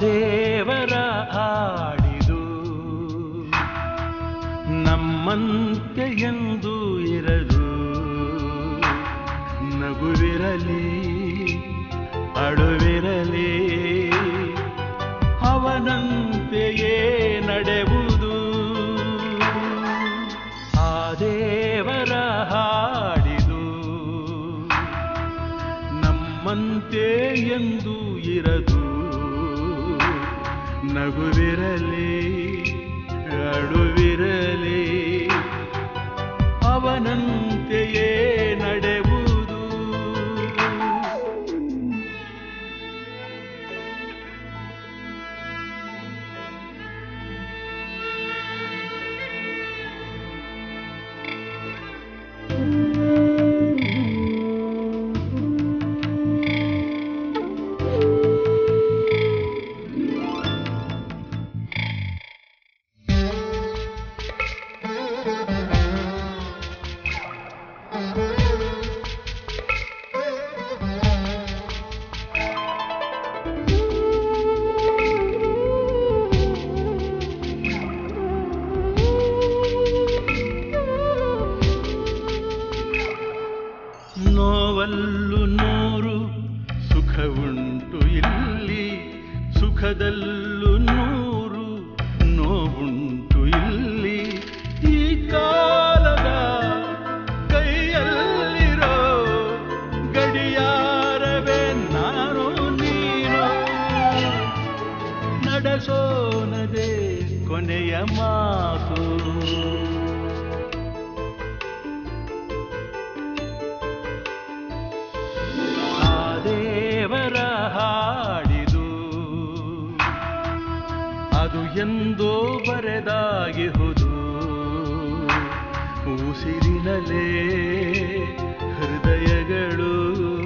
ದೇವರ ಹಾಡಿದು ನಮ್ಮಂತೆ ಎಂದು ಇರದು ನಗುವಿರಲಿ ಅಳುವಿರಲಿ ಅವನಂತೆಯೇ ನಡೆವುದು ಆ ದೇವರ ಹಾಡಿದು ನಮ್ಮಂತೆ ಎಂದು ಇರದು ನಗುವಿರಲಿ ಅಳುವಿರಲಿ ಅವನಂತೆಯೇ ನಡೆವುದು ನೋವಲ್ಲು ನೂರು ಸುಖವುಂಟು ಇಲ್ಲಿ ಸುಖದಲ್ಲೂ ನೂರು ನೋವುಂಟು ಇಲ್ಲಿ ಈ ಕಾಲದ ಕೈಯಲ್ಲಿರೋ ಗಡಿಯಾರವೇ ನಾನು ನೀನು ನಡೆಸೋನದೆ ಕೊನೆಯ ಮಾತು ಆ ದೇವರ ಹಾಡಿದು ಅದು ಎಂದೋ ಬರೆದಾಗಿಹುದು ಉಸಿರಿನಲೇ ಹೃದಯಗಳು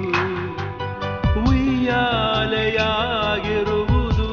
ಉಯ್ಯಾಲೆಯಾಗಿರುವುದು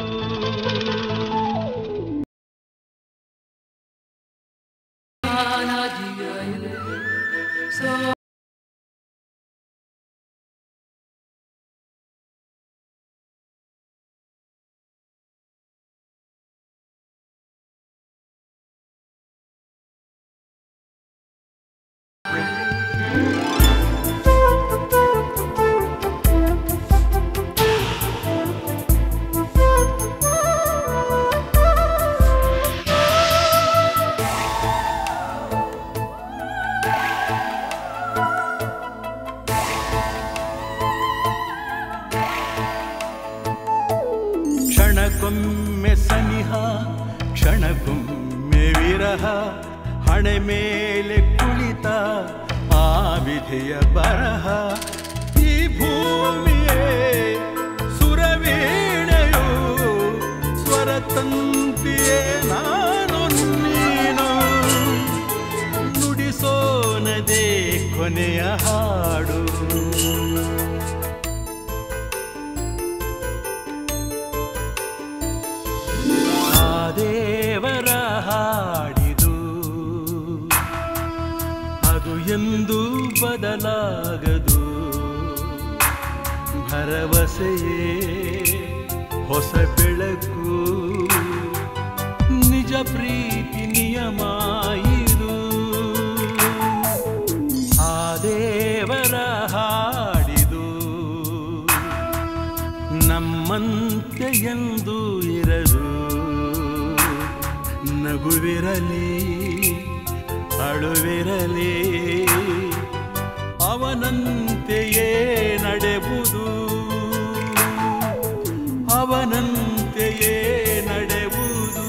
ಕ್ಷಣಕ್ಕೊಮ್ಮೆ ಸನಿಹ ಕ್ಷಣಕ್ಕೊಮ್ಮೆ ವಿರಹ ಹಣೆ ಮೇಲೆ ಕುಳಿತ ಆ ವಿಧಿಯ ಬರಹ ಈ ಭೂಮಿಯೇ ಸುರವೀಣೆಯು ಸ್ವರತಂತಿಯೇ ನಾನು ನೀನು ನುಡಿಸೋನದೇ ಕೊನೆಯ ಹಾಡು ಆ ದೇವರ ಹಾಡಿದು ಅದು ಎಂದು ಬದಲಾಗದು ಭರವಸೆಯೇ ಹೊಸ ಬೆಳಕು ನಿಜ ಪ್ರೀತಿ ನಿಯಮ ಇದು ಆ ದೇವರ ಹಾಡಿದು ನಮ್ಮಂತೆ ಎಂದು ಇರದು ನಗುವಿರಲಿ ಅಳುವಿರಲಿ ಅವನಂತೆಯೇ ನಡೆವುದು ಅವನಂತೆಯೇ ನಡೆವುದು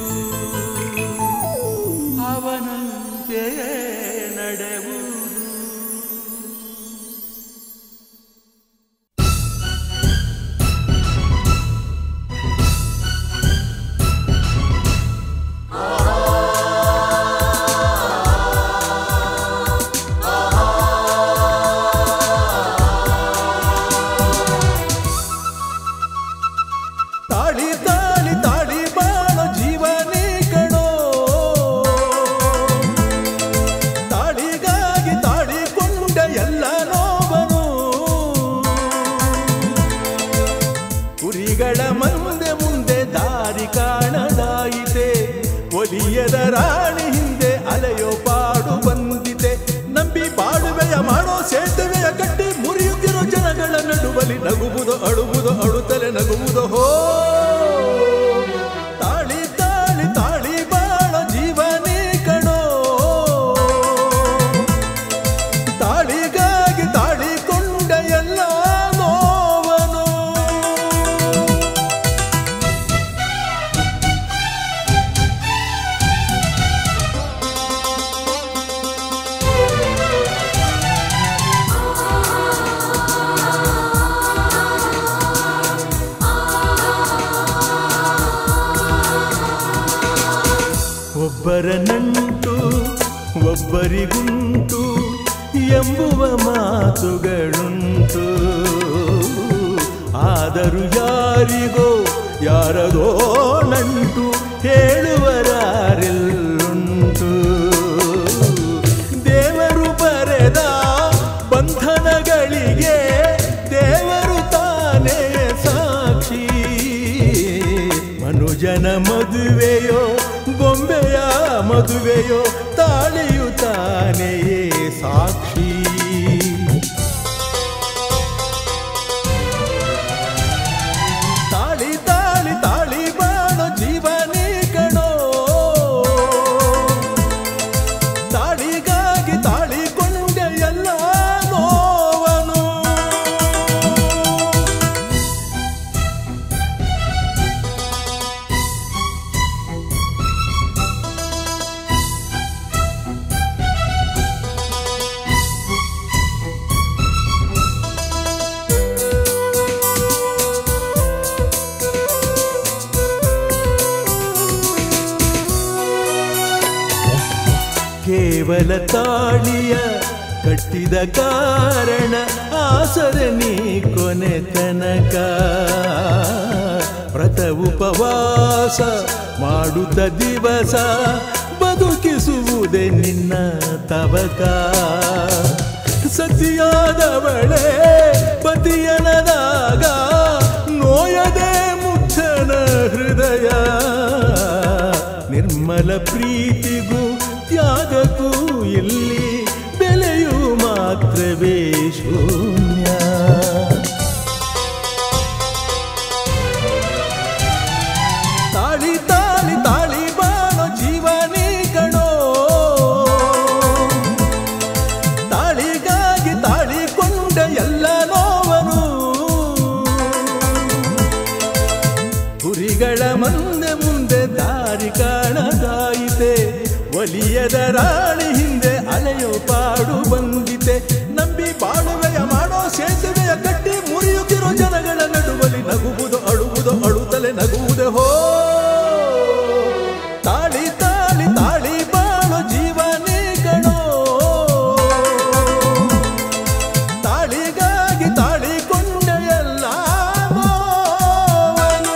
ಅವನಂತೆಯೇ ನಡೆವುದು ತಾಳಿ ತಾಳಿ ತಾಳಿ ಬಾಳೋ ಜೀವನೇ ಕಣೋ ತಾಳಿಗಾಗಿ ಒಲಿಯದ ರಾಣಿ ಹಿಂದೆ ಅಲೆಯೋ ಪಾಡು ಬಂದಿದೆ ನಂಬಿ ಬಾಳುವೆಯ ಮಾಡೋ ಸೇತುವೆಯ ಕಟ್ಟಿ ಮುರಿಯುತ್ತಿರೋ ಜನಗಳ ನಡುವಲಿ ನಗುವುದು ಅಳುವುದು ಅಳುತ್ತಲೆ ನಗುವುದು ಹೋ ತಾಳಿ ತಾಳಿ ತಾಳಿ ಬಾಳ ಜೀವನೇ ಕಣೋ ತಾಳಿಗಾಗಿ ತಾಳಿಕೊಂಡ ಎಲ್ಲ ನೋವನು ಒಬ್ಬರ ನಂಟು ಒಬ್ಬರಿಗುಂಟು ಎಂಬುವ ಮಾತುಗಳುಂಟು ಆದರೂ ಯಾರಿಗೋ ಯಾರದೋ ನಂಟು ಹೇಳುವರಾರೆಲ್ಲುಂಟು ದೇವರು ಬರೆದ ಬಂಧನಗಳಿಗೆ ದೇವರು ತಾನೇ ಸಾಕ್ಷಿ ಮನುಜನ ಮದುವೆಯೋ ಬೊಂಬೆಯ ಮದುವೆಯೋ ತಾಳಿಯು ತಾನೆಯೇ ಸಾಕ್ಷಿ ತಾಳಿ ತಾಳಿ ತಾಳಿ ಬಾಳೋ ಜೀವನೇ ಕಣೋ ತಾಳಿಗಾಗಿ ತಾಳಿಕೊಂಡ ಎಲ್ಲ ನೋವನು ಕೇವಲ ತಾಳಿಯ ಕಟ್ಟಿದ ಕಾರಣ ಆಸರೆ ನೀ ಕೊನೆ ತನಕ ವ್ರತ ಉಪವಾಸ ಮಾಡುತ್ತ ದಿವಸ ಬದುಕಿಸುವುದೇ ನಿನ್ನ ತವಕ ಸತಿಯಾದವಳೆ ಪತಿಯನದಾಗ ನೋಯದೆ ಮುಗ್ಧನ ಹೃದಯ ನಿರ್ಮಲ ಪ್ರೀತಿಗೂ ತ್ಯಾಗಕ್ಕೂ ಇಲ್ಲಿ ಬೆಲೆಯು ಮಾತ್ರವೇ ಶೂನ್ಯ ತಾಳಿ ತಾಳಿ ತಾಳಿ ಬಾಳೋ ಜೀವನೇ ಕಣೋ ತಾಳಿಗಾಗಿ ತಾಳಿಕೊಂಡ ಎಲ್ಲ ನೋವನು ಕುರಿಗಳ ಮುಂದೆ ಮುಂದೆ ದಾರಿ ಕಾಣದಾಯಿತೆ ಒಲಿಯದ ರಾಣಿ ಹಿಂದೆ ಅಲೆಯೋ ಪಾಡು ಬಂದಿತೆ ನಂಬಿ ಬಾಳುವೆಯ ಮಾಡೋ ಸೇತುವೆಯ ಕಟ್ಟಿ ಮುರಿಯುತ್ತಿರೋ ಜನಗಳ ನಡುವಲಿ ನಗುವುದು ಅಳುವುದು ಅಳುತ್ತಲೆ ನಗುವುದೇ ಹೋ ತಾಳಿ ತಾಳಿ ತಾಳಿ ಬಾಳೋ ಜೀವನೇ ಕಣೋ ತಾಳಿಗಾಗಿ ತಾಳಿಕೊಂಡ ಎಲ್ಲ ನೋವನು.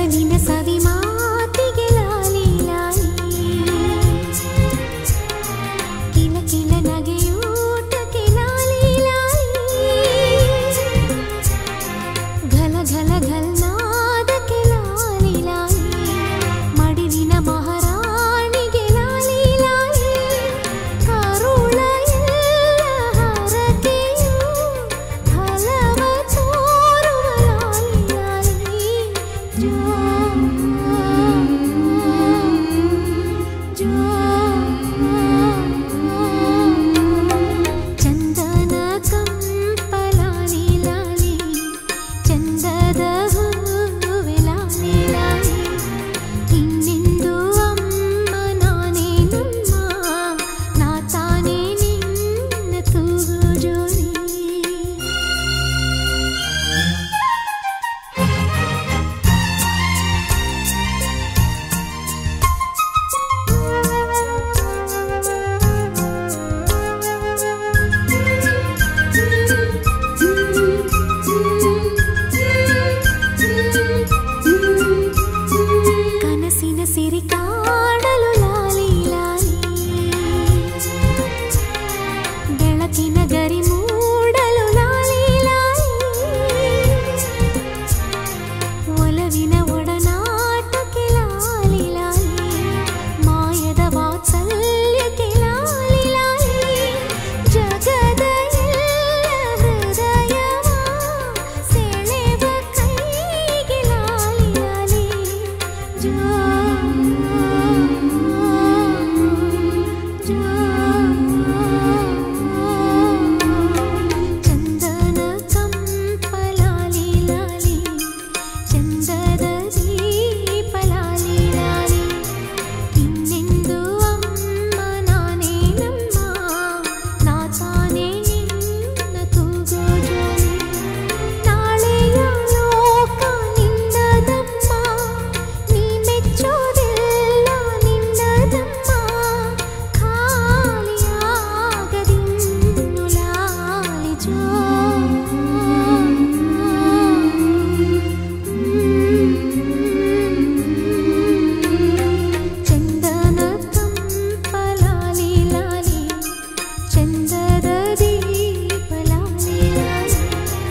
ಸೊಗನಿನ ಸವಿ ಮಾತಿಗೆ ಲಾಲಿ ಲಾಲಿ ಕಿಲ ಕಿಲ ನಗೆಯೂಟಕ್ಕೆ ಲಾಲಿ ಲಾಲಿ ಘಲ ಘಲ ಘಲ್ನಾದಕ್ಕೆ ಲಾಲಿ ಲಾಲಿ ಮಡಿಲಿನ ಮಹಾರಾಣಿಗೆ ಲಾಲಿ ಲಾಲಿ ಕರುಳ ಎಲ್ಲ ಹರಕೆಯು ಫಲವ ತೋರುವ ಲಾಲಿ ಲಾಲಿ ಜೋ ಜೋ ಚಂದನ ಕಂಪಲಾಲಿ ಲಾಲಿ ಚಂದದ ಹೂವೆ ಲಾಲಿ ಲಾಲಿ ಇನ್ನೆಂದು ಅಮ್ಮ ನಾನೇ ನಮ್ಮ ನಾ ತಾನೇ ನಿನ್ನ ತೂಗು ಜೋಡಿ ಕನಸಿನ ಸಿರಿ ಕಾಡಲು ಲಾಲಿ ಲಾಲಿ ಬೆಳಕಿನ ಗರಿ ಮೂಡಲು ಲಾಲಿ ಲಾಲಿ ಒಲವಿನ ಒಡನಾಟಕ್ಕೆ ಲಾಲಿ ಲಾಲಿ ಮಾಯದ ವಾತ್ಸಲ್ಯಕ್ಕೆ ಲಾಲಿ ಲಾಲಿ ಜಗದ ಎಲ್ಲ ಹೃದಯವ ಸೆಳೆವ ಕೈಗೆ ಲಾಲಿ ಲಾಲಿ ಜೋ ಜೋ ಚಂದನ ಕಂಪಲಾಲಿ ಲಾಲಿ ಚಂದದ ದೀಪ ಲಾಲಿ ಲಾಲಿ ಇನ್ನೆಂದು ಅಮ್ಮ ನಾನೇ ನಮ್ಮ ನಾ ತಾನೇ ನಿನ್ನ ತೂಗೋ ಜೋಡಿ ನಾಳೆಯ ಲೋಕ ನಿನ್ನದಮ್ಮ ನೀ ಮೆಚ್ಚೋದೆಲ್ಲ ನಿನ್ನದಮ್ಮ ಖಾಲಿಯಾಗದಿನ್ನು ಲಾಲಿ ಜೋ ಚಂದನ ಕಂಪಲಾಲಿ ಲಾಲಿ ಚಂದದ ದೀಪ ಲಾಲಿ ಲಾಲಿ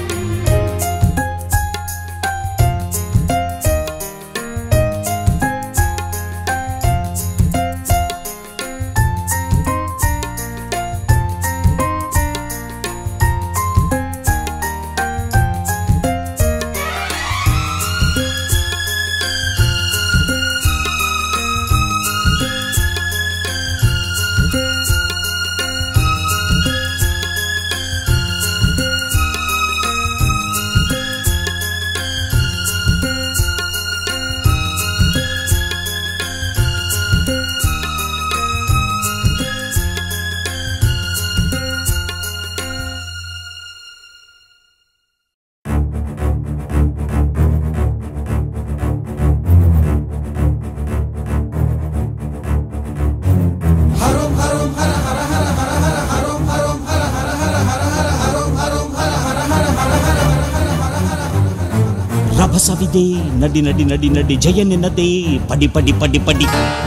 ರಭಸವಿದೆ ನಡಿ ನಡಿ ನಡಿ ನಡಿ ಜಯ ನಿನ್ನದೇ ಪಡಿ ಪಡಿ ಪಡಿ ಪಡಿ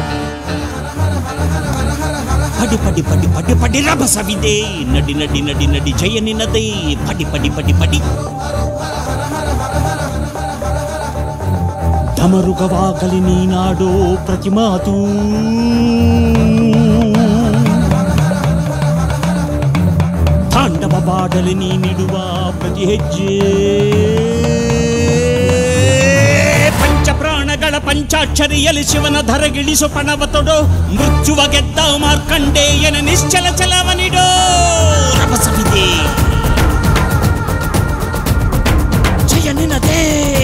ಪಡಿ ಪಡಿ ಪಡಿ ಪಡಿ ಪಡಿ ರಭಸವಿದೆ ನಡಿ ನಡಿ ನಡಿ ನಡಿ ಜಯ ನಿನ್ನದೇ ಪಡಿ ಪಡಿ ಪಡಿ ಪಡಿ ಧಮರುಗವಾಗಲಿ ನೀನಾಡೋ ಪ್ರತಿ ಮಾತು ತಾಂಡವವಾಡಲಿ ನೀನಿಡುವ ಪ್ರತಿ ಹೆಜ್ಜೆ ಪಂಚಪ್ರಾಣಗಳ ಪಂಚಾಕ್ಷರಿಯಲ್ಲಿ ಶಿವನ ಧರಗಿಳಿಸು ಪಣವ ತೊಡೋ ಮೃತ್ಯುವ ಗೆದ್ದ ಮಾರ್ಕಂಡೇಯನ ನಿಶ್ಚಲ ಚಲವನಿಡೋ ರಭಸವಿದೆ ಜಯ ನಿನದೇ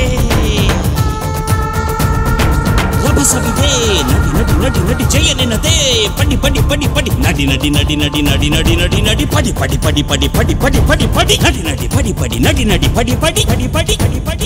ರಭಸವಿದೆ ನಡಿ ನಡಿ ನಡಿ ನಡಿ ಜಯ ನಿನದೇ ಪಡಿ ಪಡಿ ಪಡಿ ಪಡಿ ನಡಿ ನಡಿ ನಡಿ ನಡಿ ನಡಿ ನಡಿ ನಡಿ ನಡಿ ಪಡಿ ಪಡಿ ಪಡಿ ಪಡಿ ಪಡಿ ಪಡಿ ಪಡಿ ಪಡಿ ನಡಿ ನಡಿ ಪಡಿ ಪಡಿ ನಡಿ ನಡಿ ಪಡಿ ಪಡಿ ಪಡಿ ಪಡಿ ಪಡಿ ಪಡಿ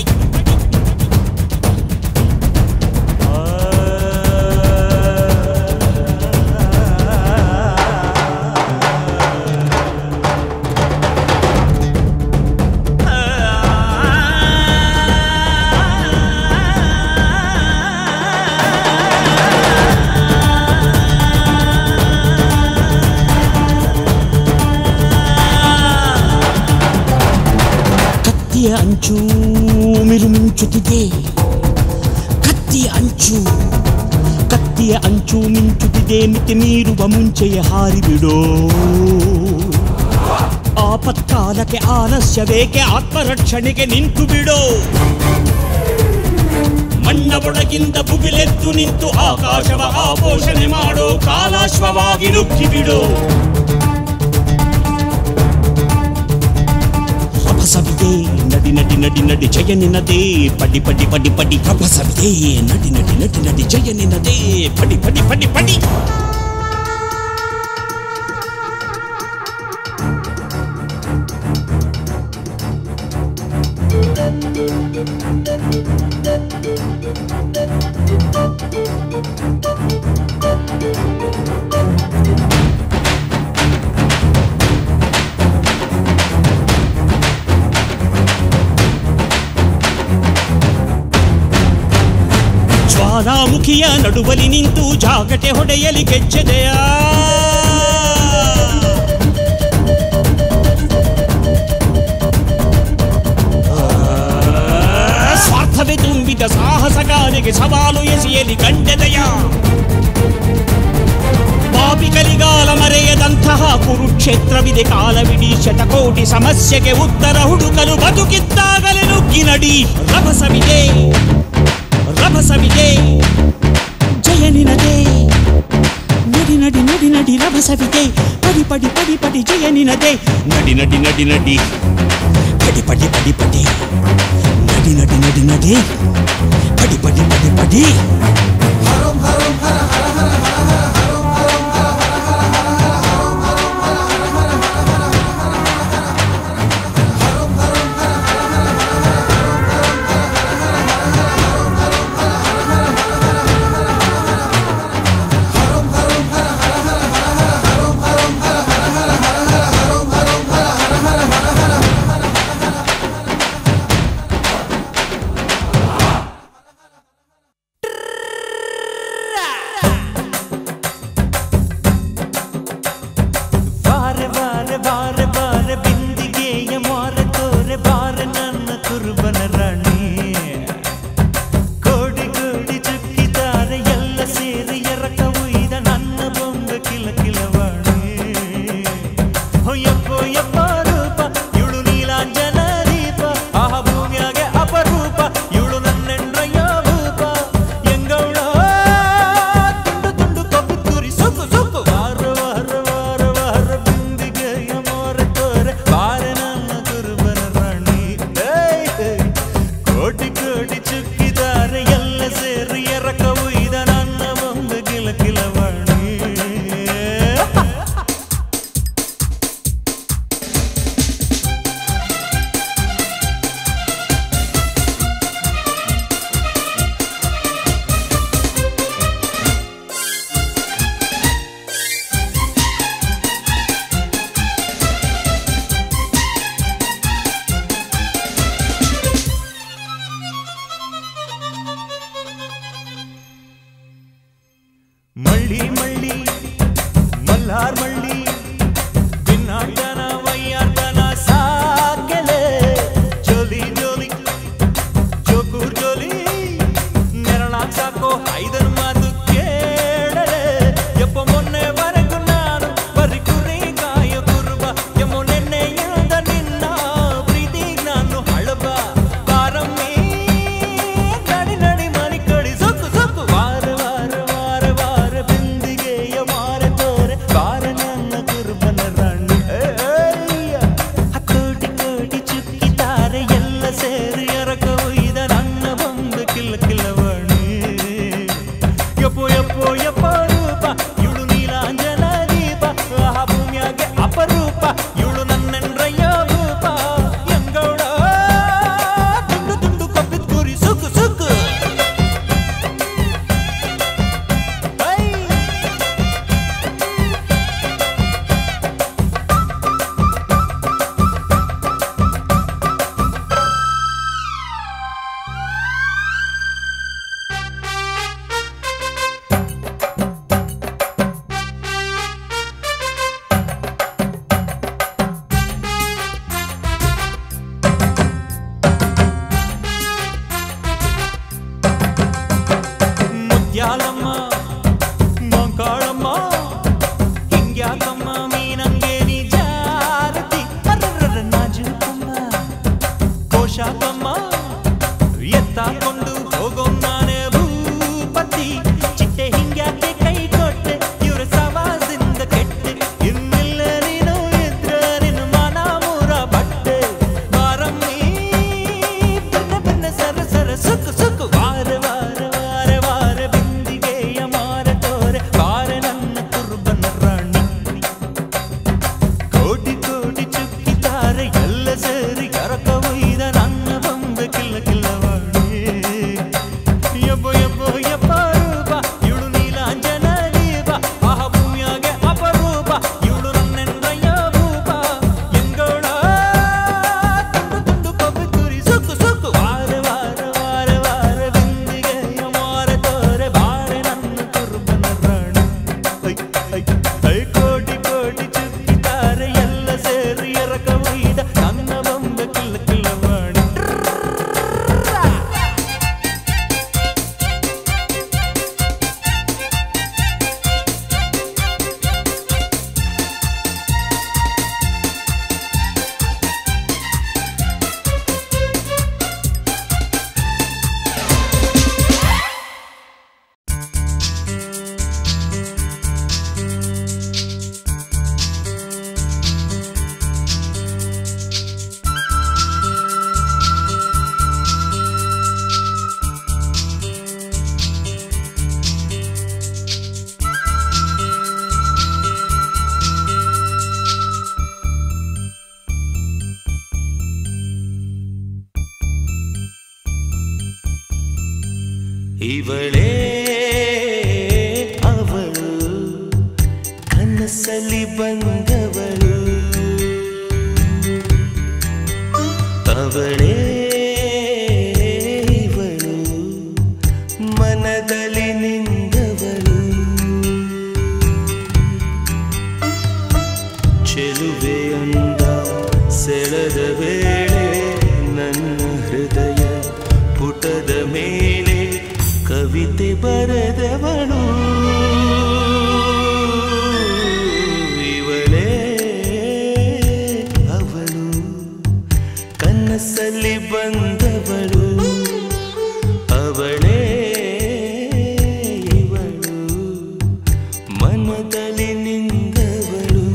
ಅಂಚು ಮಿರುಮಿಂಚುತ್ತಿದೆ ಕತ್ತಿಯ ಅಂಚು ಕತ್ತಿಯ ಅಂಚು ಮಿಂಚುತ್ತಿದೆ ಮಿತಿ ಮೀರುವ ಮುಂಚೆಯೇ ಹಾರಿಬಿಡೋ ಆಪತ್ಕಾಲಕ್ಕೆ ಆಲಸ್ಯವೇಕೆ ಆತ್ಮರಕ್ಷಣೆಗೆ ನಿಂತು ಬಿಡೋ ಮಣ್ಣ ಒಳಗಿಂದ ಬುಗಿಲೆದ್ದು ನಿಂತು ಆಕಾಶವ ಆಪೋಷಣೆ ಮಾಡೋ ಕಾಲಾಶ್ವವಾಗಿ ನುಗ್ಗಿ ಬಿಡೋ ರಭಸವಿದೆ ನಡಿ ನಡಿ ನಡಿ ನಡಿ ಜಯ ನಿನ್ನದೇ ಪಡಿ ಪಡಿ ಪಡಿ ಪಡಿ ರಭಸವಿದೆ ನಡಿ ನಡಿ ನಡಿ ನಡಿ ಜಯ ನಿನ್ನದೇ ಪಡಿ ಪಡಿ ಪಡಿ ಪಡಿ ಜ್ವಾಲಾಮುಖಿಯ ನಡುವಲಿ ನಿಂತು ಜಾಗಟೆ ಹೊಡೆಯಲಿ ಕೆಚ್ಚದೆಯ ಸ್ವಾರ್ಥವೇ ತುಂಬಿದ ಸಾಹಸಗಾರಿಗೆ ಸವಾಲು ಎಸೆಯಲಿ ಗಂಡೆದೆಯ ಪಾಪಿ ಕಲಿಗಾಲ ಮರೆಯದಂತಹ ಕುರುಕ್ಷೇತ್ರವಿದೆ ಕಾಲವಿಡೀ ಶತಕೋಟಿ ಸಮಸ್ಯೆಗೆ ಉತ್ತರ ಹುಡುಕಲು ಬದುಕಿದ್ದಾಗಲೇ ನುಗ್ಗಿ ನಡಿ ರಭಸವಿದೆ ರಭಸವಿದೆ ಜಯ ನಿನದೇ ನಡಿ ನಡಿ ನಡಿ ನಡಿ ರಭಸವಿದೆ ಪಡಿ ಪಡಿ ಪಡಿ ಪಡಿ ಜಯ ನಿನದೇ ನಡಿ ನಡಿ ನಡಿ ನಡಿ ಪಡಿ ಪಡಿ ಪಡಿ ಪಡಿ ನಡಿ ನಡಿ ನಡಿ ನಡಿ ಪಡಿ ಪಡಿ ಪಡಿ ಪಡಿ ಬಾರೆ ಬಾರೆ ಬಾರೆ ಬಾರೆ ಬಿಂದಿಗೆಯ ಮಾರೆ ತೋರೆ ಬಾರೆ ನನ್ನ ಕುರುಬನ ರಾಣಿ ಕೋಡಿ ಕೋಡಿ ಚುಕ್ಕಿದ್ದಾರೆ ಎಲ್ಲ ಸೇರಿ ಎರಕ ಉಯ್ದ ನನ್ನ ಬೊಂಬ ಕಿಲ ಕಿಲವಾಣಿ ಹೊಯ್ಯಪ್ಪೋ ಯಪ್ಪ ರೂಪ ಇವಳು ನೀಲಾಂಜನ ದೀಪ ಆಹ ಭೂಮಿಯಾಗೆ ಅಪರೂಪ ಇವಳು ನನ್ನೆಂಡ್ರಯ್ಯ ಭೂಪ ಎಂಗೌಳ ತುಂಡು ತುಂಡು ಕಬ್ಬು ತುರಿ ಸುಕ್ಕು ಸುಕ್ಕು ವಾರ ವಾರ ವಾರ ವಾರ ಬಿಂದಿಗೆಯ ಮೋರ ತೋರೆ ಬಾರೆ ನನ್ನ ಕುರುಬನ ರಾಣಿ ಏಯ್, ಏಯ್. ಕೋಟಿ ಕೋಟಿ ಚುಕ್ಕಿದ್ದಾರೆ ಎಲ್ಲ ಸೇರಿ ಎರಕ ಉಯ್ದ ನನ್ನ ಬೊಂಬ ಕಿಲ ಕಿಲವಾಣಿ ಬಾರಮ್ಮ ಎತ್ತಾಕೊಂಡು ಹೋಗೋನಾನೆ ಭೂಪತಿ ಚಿಟ್ಟೆ ಹಿಂಗ್ಯಾಕೆ ಕೈ ಕೊಟ್ಟೆ ಇವ್ರ ಸವಾಸಿಂದ ಕೆಟ್ಟೆ ಇನ್ನಿಲ್ಲ ನೀನು ಇದ್ರ ನಿನ್ನ ಮಾನ ಮೂರ ಬಟ್ಟೆ ಬಾರಮ್ಮಿ ಬೆನ್ನ ಬೆನ್ನ ಸರ ಸರ ಸುಕ್ಕು ಸುಕ್ಕು ವಾರ ವಾರ ವಾರ ವಾರ ಬಿಂದಿಗೆಯ ಮಾರ ತೋರೆ ಬಾರ ನನ್ನ ಕುರುಬನ ರಾಣಿ ಕೋಟಿ ಕೋಟಿ ಚುಕ್ಕಿದ್ದಾರೆ ಎಲ್ಲ ಸೇರಿ ಕರಕ ಒಯ್ದ ನನ್ನ ಬೊಂಬೆ ಕಿಲ್ಲ ಕಿಲ್ಲವಾಡಿ ಯಬ್ಬ ಯಬ್ಬ ಯಬ್ಬ ರೂಪ ಇವಳು ನೀಲಾಂಜನ ದೀಪ ಆಹ ಭೂಮಿಯಾಗೆ ಅಪರೂಪ ಇವಳು ನನ್ನೆಂದಯ್ಯ ಭೂಪ ಎಂಗೋಳ ತುಂಡು ತುಂಡು ಕೊಬ್ಬು ತುರಿ ಸುಕ್ಕು ಸುಕ್ಕು ವಾರ ವಾರ ವಾರ ವಾರ ಬಿಂದಿಗೆಯ ಮಾರ ತೋರೆ ಬಾರೆ ನನ್ನ ಕುರುಬನ ರಾಣಿ ಐ ಐ ಐ ಕೋಟಿ ಕೋಟಿ ಚುಕ್ಕಿದ್ದಾರೆ ಎಲ್ಲ ಸೇರಿ ಎರಕ ಒಯ್ದ ನನ್ನ ಬೊಂಬೆ ಕಿಲ್ಲ ಕಿಲ್ಲವಾಣಿ ಇವಳೇ ಅವಳು ಕನಸಲಿ ಬಂದವಳು ಅವಳೇ ಇವಳು ಮನದಲ್ಲಿ ನಿಂದವಳು ಚೆಲುವೆ ಅಂದ ಸೆಳೆದ ವೇಳೆ ನನ್ನ ಹೃದಯ ಪುಟದ ಮೇಲೆ ಕವಿತೆ ಬರೆದವಳು ಇವಳೇ ಅವಳು ಕನಸಲ್ಲಿ ಬಂದವಳು ಅವಳೇ ಇವಳು ಮನದಲ್ಲಿ ನಿಂದವಳು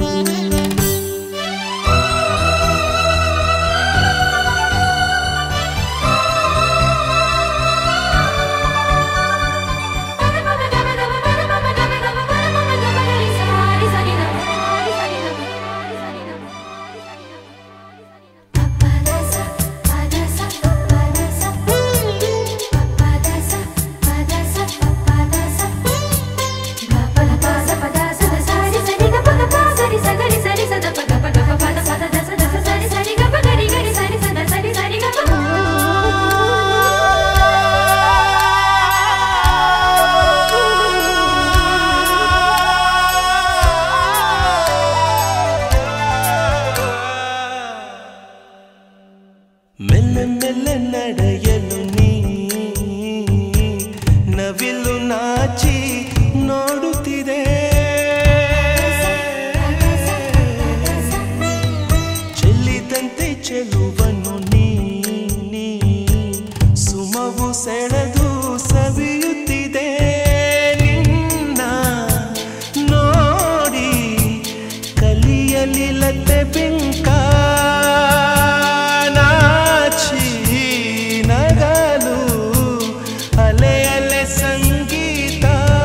ಮೆಲ್ಲ ಮೆಲ್ಲ ನಡೆಯಲು ನೀ ನವಿಲು ನಾಚಿ ನೋಡುತ್ತಿದೆ ಚೆಲ್ಲಿದಂತೆ ಚೆಲುವನು ನೀ ನೀ ಸುಮವು ಸೆಳೆದು ಸವಿಯುತ್ತಿದೆ ನಿನ್ನ ನೋಡಿ ಕಲಿಯಲಿಲ್ಲದೆ ಬಿಂಕ ನಾಚಿ ನಗಲು ಅಲೆ ಅಲೆ ಸಂಗೀತ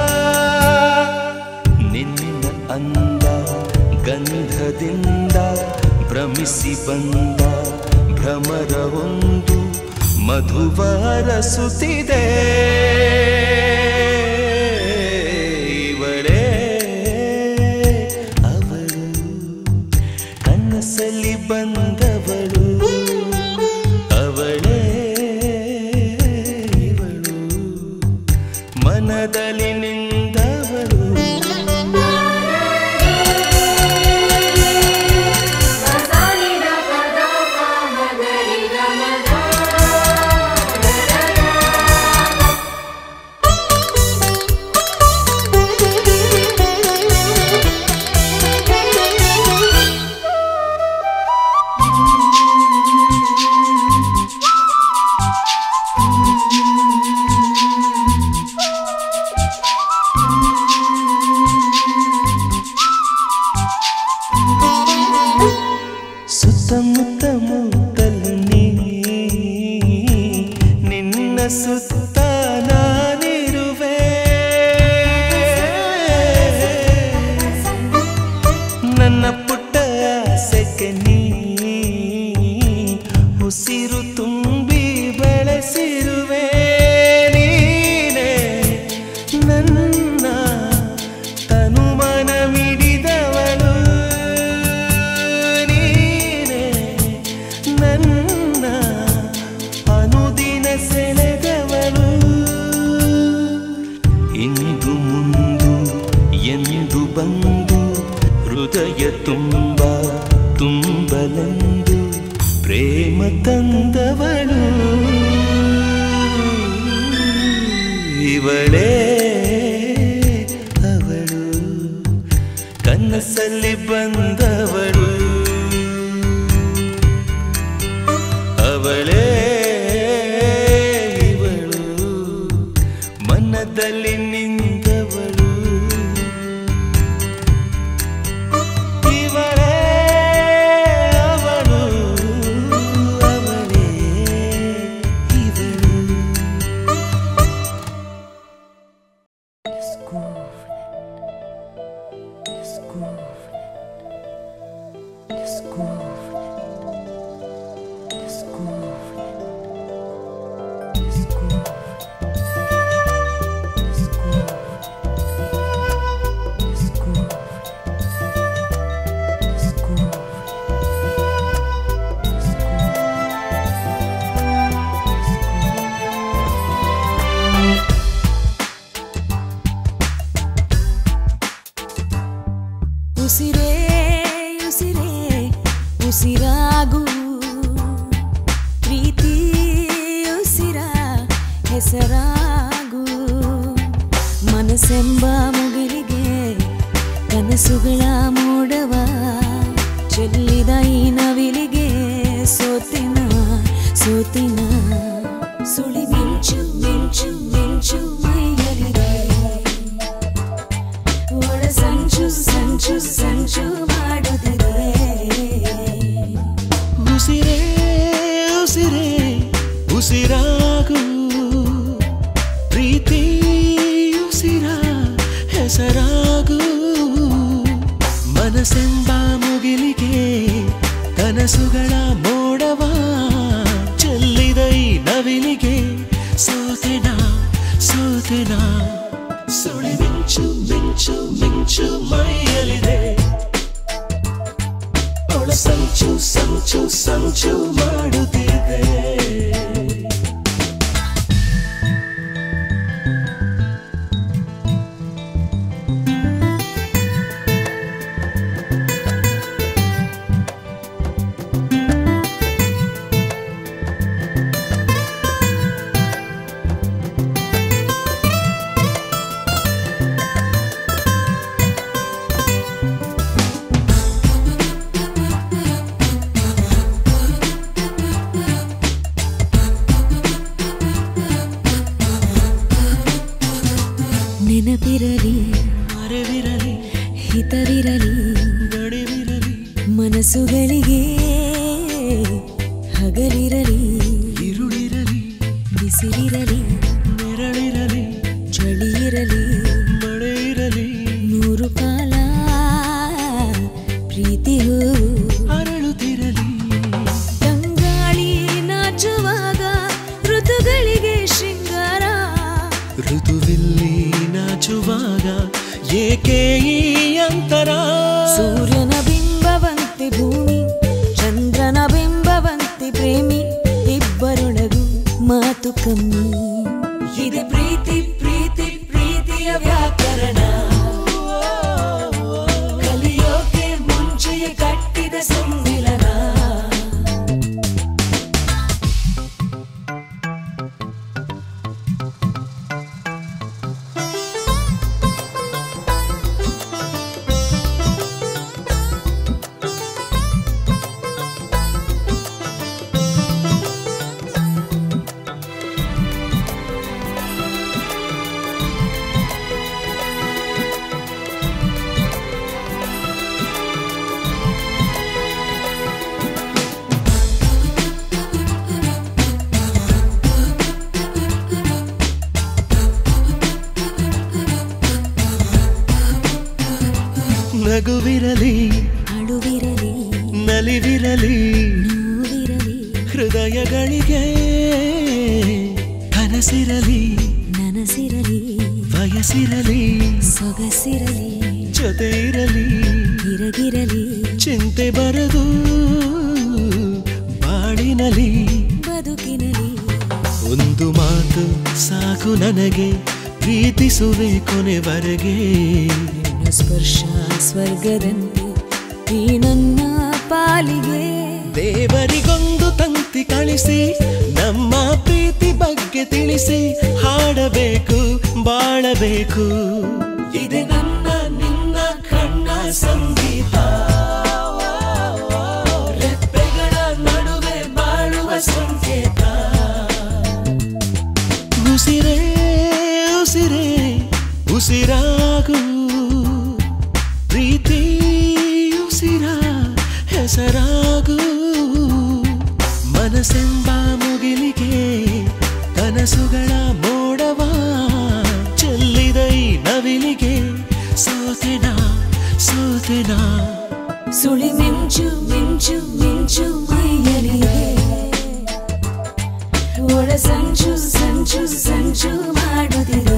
ನಿನ್ನ ಅಂದ ಗಂಧದಿಂದ ಭ್ರಮಿಸಿ ಬಂದ ಭ್ರಮರವೊಂದು ಮಧುವರಸುತ್ತಿದೆ ಇವಳೇ ಅವಳು ಕನಸಲ್ಲಿ ಬಂದವಳು ಅವಳೇ ಇವಳು ಮನದಲ್ಲಿ ನಿಂದವಳು Thank you. ಸುತ್ತ ನಾನಿರುವೆ ನನ್ನ ಪುಟ್ಟ ಆಸೆಗೆ ನೀ ಉಸಿರು ತುಂಬಿ ಬೆಳೆಸಿರುವೆ ನೀನೇ ನನ್ನ ತನುಮನ ಮಿಡಿದವಳು ನೀನೇ ನನ್ನ ಅನುದಿನ ಸೆಳೆದವಳು ಇಂದು ಮುಂದು ಎಂದು ಬಂದು ಹೃದಯ ತುಂಬ ತುಂಬಲೆಂದು ಪ್ರೇಮ ತಂದವಳು ಇವಳೇ ಅವಳು ಕನಸಲ್ಲಿ ಬಂದವಳು ಅವಳೇ ಇವಳು ಮನದಲ್ಲಿ ನಿಂದವಳು ಇವಳೇ ಅವಳು ಅವಳೇ ಇವಳು ಉಸಿರೇ ಉಸಿರೇ ಉಸಿರಾಗು ಪ್ರೀತಿ ಉಸಿರ ಹೆಸರಾಗು ಮನಸ್ಸೆಂಬ ಮುಗಿಲಿಗೆ ಕನಸುಗಳ ಮೋಡವ ಚೆಲ್ಲಿದ ಈ ನವಿಲಿಗೆ ಸೋತಿನ ಸೋತಿನ ಸುಳಿ ಮಿಂಚು ಮಿಂಚು ಮಿಂಚು ಮೈಯಲಿದೆ ಒಳ ಸಂಚು ಸಂಚು ಸಂಚು ಮಾಡುತ್ತಿದೆ ಉಸಿರೇ ಉಸಿರೇ ಉಸಿರಾಗು ಪ್ರೀತಿ ಉಸಿರ ಹೆಸರಾಗು ಮನಸ್ಸೆಂಬ ಮುಗಿಲಿಗೆ ಕನಸುಗಳ ಮೋಡವ ಚೆಲ್ಲಿದ ಈ ನವಿಲಿಗೆ ಸೋತೆನ ಸೋತೆನ ಸುಳಿ ಮಿಂಚು ಮಿಂಚು ಮಿಂಚು ಮೈಯಲಿದೆ ಅವಳ ಸಂಚು ಸಂಚು ಸಂಚು ಮಾಡುತ್ತಿದೆ ನೆನಪಿರಲಿ ಮರೆವಿರಲಿ ಹಿತವಿರಲಿ ಗಡಿವಿರಲಿ ಮನಸ್ಸುಗಳಿಗೆ ಹಗಲಿರಲಿ ಇರುಳಿರಲಿ ಬಿಸಿಲಿರಲಿ ನೆರಳಿರಲಿ ಚಳಿ ಇರಲಿ ಮಳೆ ಇರಲಿ ನೂರು ಕಾಲ ಪ್ರೀತಿ ಹೂವು ಅರಳುತ್ತಿರಲಿ ತಂಗಾಳಿ ನಾಚುವಾಗ ಋತುಗಳಿಗೆ ಶೃಂಗಾರ ಋತುವಿಲ್ಲಿ ನಾಚುವಾಗ ಏಕೆ ಈ ಅಂತರ ಸೂರ್ಯನ ಬಿಂಬವಂತೆ ಭೂಮಿ ಚಂದ್ರನ ಬಿಂಬವಂತೆ ಪ್ರೇಮಿ ಇಬ್ಬರೊಳಗು ಮಾತು ಕಮ್ಮಿ ಇದೆ ಪ್ರೀತಿ ಪ್ರೀತಿ ಪ್ರೀತಿಯ ವ್ಯಾಕರಣ ಕಲಿಯೋಕೆ ಮುಂಚೆಯೇ ಕಟ್ಟಿದ ಸಮ್ಮಿಲನ ನಗುವಿರಲಿ ಅಳುವಿರಲಿ ನಲಿವಿರಲಿ ನೋವಿರಲಿ ಹೃದಯಗಳಿಗೆ ಕನಸಿರಲಿ ನನಸಿರಲಿ ವಯಸ್ಸಿರಲಿ ಸೊಗಸಿರಲಿ ಜೊತೆ ಇರಲಿ ಹಿರಗಿರಲಿ ಚಿಂತೆ ಬರದು ಬಾಳಿನಲಿ ಬದುಕಿನಲಿ ಒಂದು ಮಾತು ಸಾಕು ನನಗೆ ಪ್ರೀತಿಸುವೆ ಕೊನೆವರೆಗೆ ನಿನ್ನ ಸ್ಪರ್ಶ ಸ್ವರ್ಗದಂತೆ ಈ ನನ್ನ ಪಾಲಿಗೆ ದೇವರಿಗೊಂದು ತಂತಿ ಕಳಿಸಿ ನಮ್ಮ ಪ್ರೀತಿ ಬಗ್ಗೆ ತಿಳಿಸಿ ಹಾಡಬೇಕು ಬಾಳಬೇಕು ಇದೆ ನನ್ನ ನಿನ್ನ ಕಣ್ಣ ಸಂಗೀತ ರೆಪ್ಪೆಗಳ ನಡುವೆ ಬಾಳುವ ಸಂಕೇತ ಉಸಿರೇ ಉಸಿರೇ ಉಸಿರಾಗು ಪ್ರೀತಿ ಉಸಿರ ಹೆಸರಾಗು ಮನಸ್ಸೆಂಬ ಮುಗಿಲಿಗೆ ಕನಸುಗಳ ಮೋಡವ ಚೆಲ್ಲಿದ ಈ ನವಿಲಿಗೆ ಸೋತೆನಾ ಸೋತೆನಾ ಸುಳಿ ಮಿಂಚು ಮಿಂಚು ಮಿಂಚು ಮೈಯಲಿಗೆ ಒಳ ಸಂಚು ಸಂಚು ಸಂಚು ಮಾಡುತ್ತಿದೆ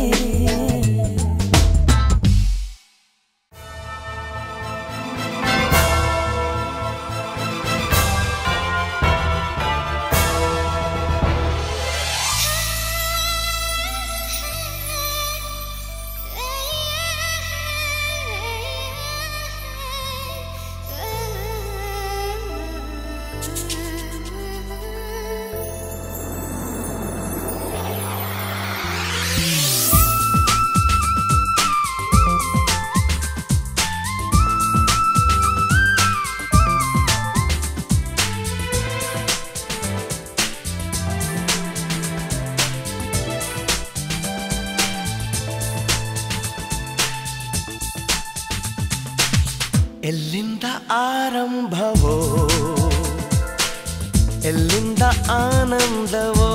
ಎಲ್ಲಿಂದ ಆರಂಭವೋ ಎಲ್ಲಿಂದ ಆನಂದವೋ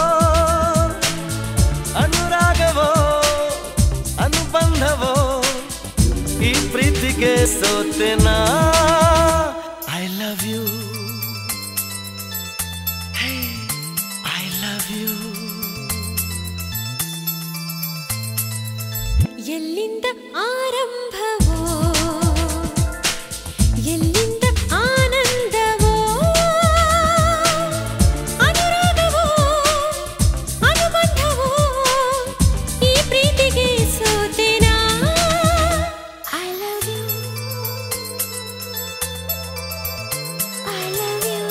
ಅನುರಾಗವೋ ಅನುಬಂಧವೋ ಈ ಪ್ರೀತಿಗೆ ಸೋತೆನಾ I love you I love you ಎಲ್ಲಿಂದ ಆರಂಭವೋ ಎಲ್ಲಿಂದ ಆನಂದವೋ ಅನುರಾಗವೋ ಅನುಬಂಧವೋ ಈ ಪ್ರೀತಿಗೆ ಸೋತೆನಾ I love you I love you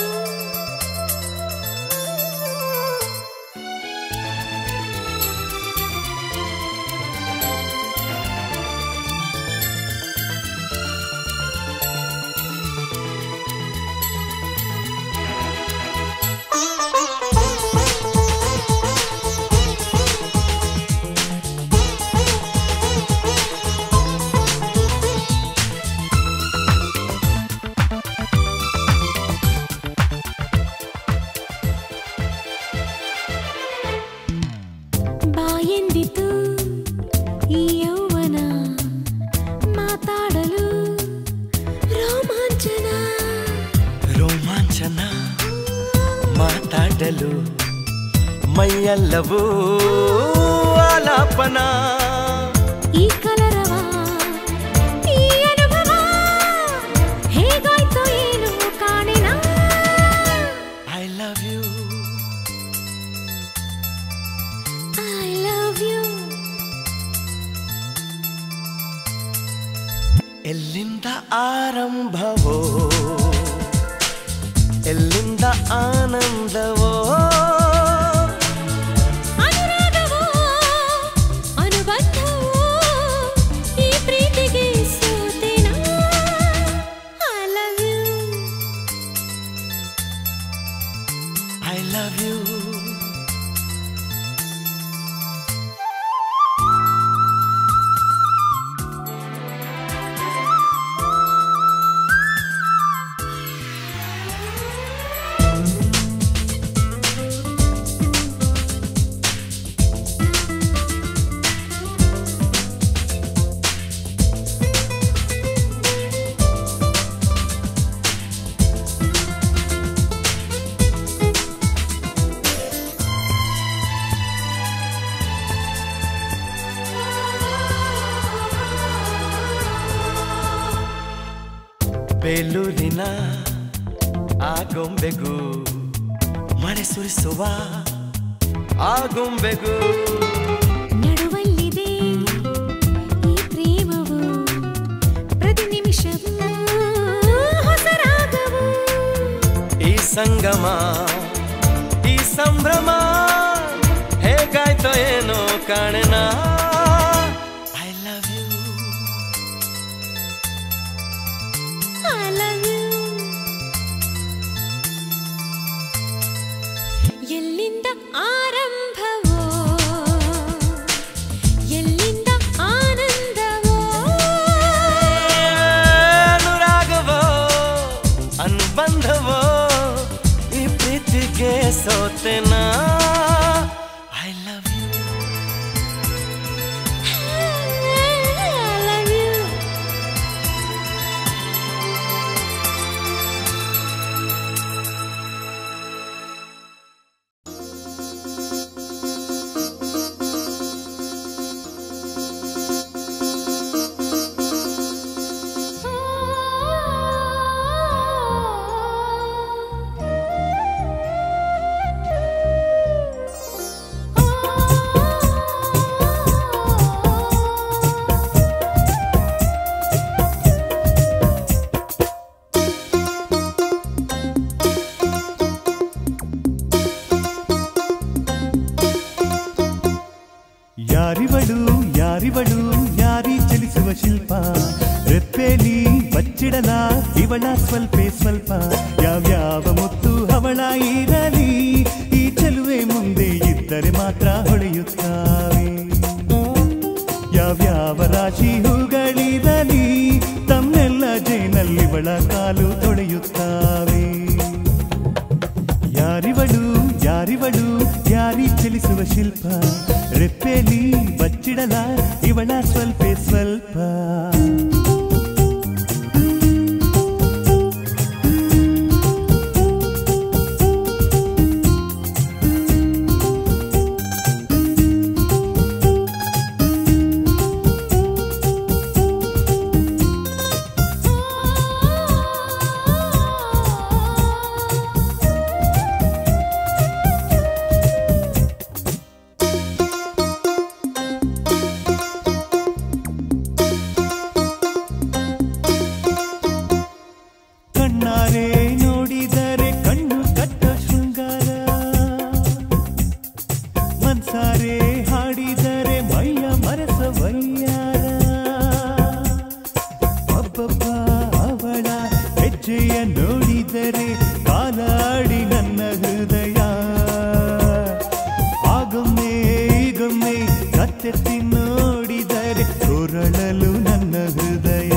ಬಾಯೆಂದಿತು ಈ ಯೌವನ ಮಾತಾಡಲು ರೋಮಾಂಚನ ರೋಮಾಂಚನ ಮಾತಾಡಲು ಮೈಯೆಲ್ಲವೂ ಆಲಾಪನ ಈ ಕಲರವ ಈ ಅನುಭವ ಹೇಗಾಯ್ತು ಏನು ಕಾಣಿನ I love you I love you ಎಲ್ಲಿಂದ ಆರಂಭವೋ ಎಲ್ಲಿಂದ ಆನಂದವೋ ಅನುರಾಗವೋ ಅನುಬಂಧವೋ ಈ ಪ್ರೀತಿಗೆ ಸೋತೆನಾ I love you I love you ಆ ಬೇಲೂರಿನ ಆ ಗೊಂಬೆಗೂ ಮಳೆ ಸುರಿಸುವ ಆ ಗೊಂಬೆಗೂ ನಡುವಲ್ಲಿದೆ ಈ ಪ್ರೇಮವು ಪ್ರತಿ ನಿಮಿಷವೂ ಹೊಸ ರಾಗವು ಈ ಸಂಗಮ ಈ ಸಂಭ್ರಮ ಹೇಗಾಯ್ತೋ ಏನೋ ಕಾಣೆನ I love you I love you. ಎಲ್ಲಿಂದ ಆರಂಭವೋ ಎಲ್ಲಿಂದ ಆನಂದವೋ ಅನುರಾಗವೋ ಅನುಬಂಧವೋ ಈ ಪ್ರೀತಿಗೆ ಸೋತೆನ I love you I love you. ಯಾರಿವಳು ಯಾರಿವಳು ಯಾರಿ ಚಲಿಸುವ ಶಿಲ್ಪ ರೆಪ್ಪೆಲಿ ಬಚ್ಚಿಡಲ ಇವಳ ಸ್ವಲ್ಪೇ ಸ್ವಲ್ಪ ಯಾವ್ಯಾವ ಮುತ್ತು ಅವಳ ಇರಲಿ ಈ ಚೆಲುವೆ ಮುಂದೆ ಇದ್ದರೆ ಮಾತ್ರ ಹೊಳೆಯುತ್ತಾವೆ ಯಾವ್ಯಾವ ರಾಶಿ ಹೂಗಳಿರಲಿ ತಮ್ಮೆಲ್ಲ ಜೇನಲ್ಲಿವಳ ಕಾಲು ತೊಳೆಯುತ್ತಾವೆ ಯಾರಿವಳು ಯಾರಿವಳು ಯಾರಿ ಚಲಿಸುವ ಶಿಲ್ಪ ರೆಪ್ಪೆಲಿ ಬಚ್ಚಿಡಲ ಇವಳ ಸ್ವಲ್ಪ ಸ್ವಲ್ಪ ಕಣ್ಣಾರೆ ನೋಡಿದರೆ ಕಣ್ಣು ಕಟ್ಟ ಶೃಂಗಾರ ಮನ್ಸಾರೆ ಹಾಡಿದರೆ ಮೈಯ ಮರೆಸ ವೈಯಾರ ಅಬ್ಬಬ್ಬ ಅವಳ ಹೆಜ್ಜೆಯ ನೋಡಿದರೆ ಕಾಲಾಡಿ ನನ್ನ ಹೃದಯ ಆಗೊಮ್ಮೆ ಈಗೊಮ್ಮೆ ಕತ್ತೆತ್ತಿ ನೋಡಿದರೆ ಕೊರಳಲು ನನ್ನ ಹೃದಯ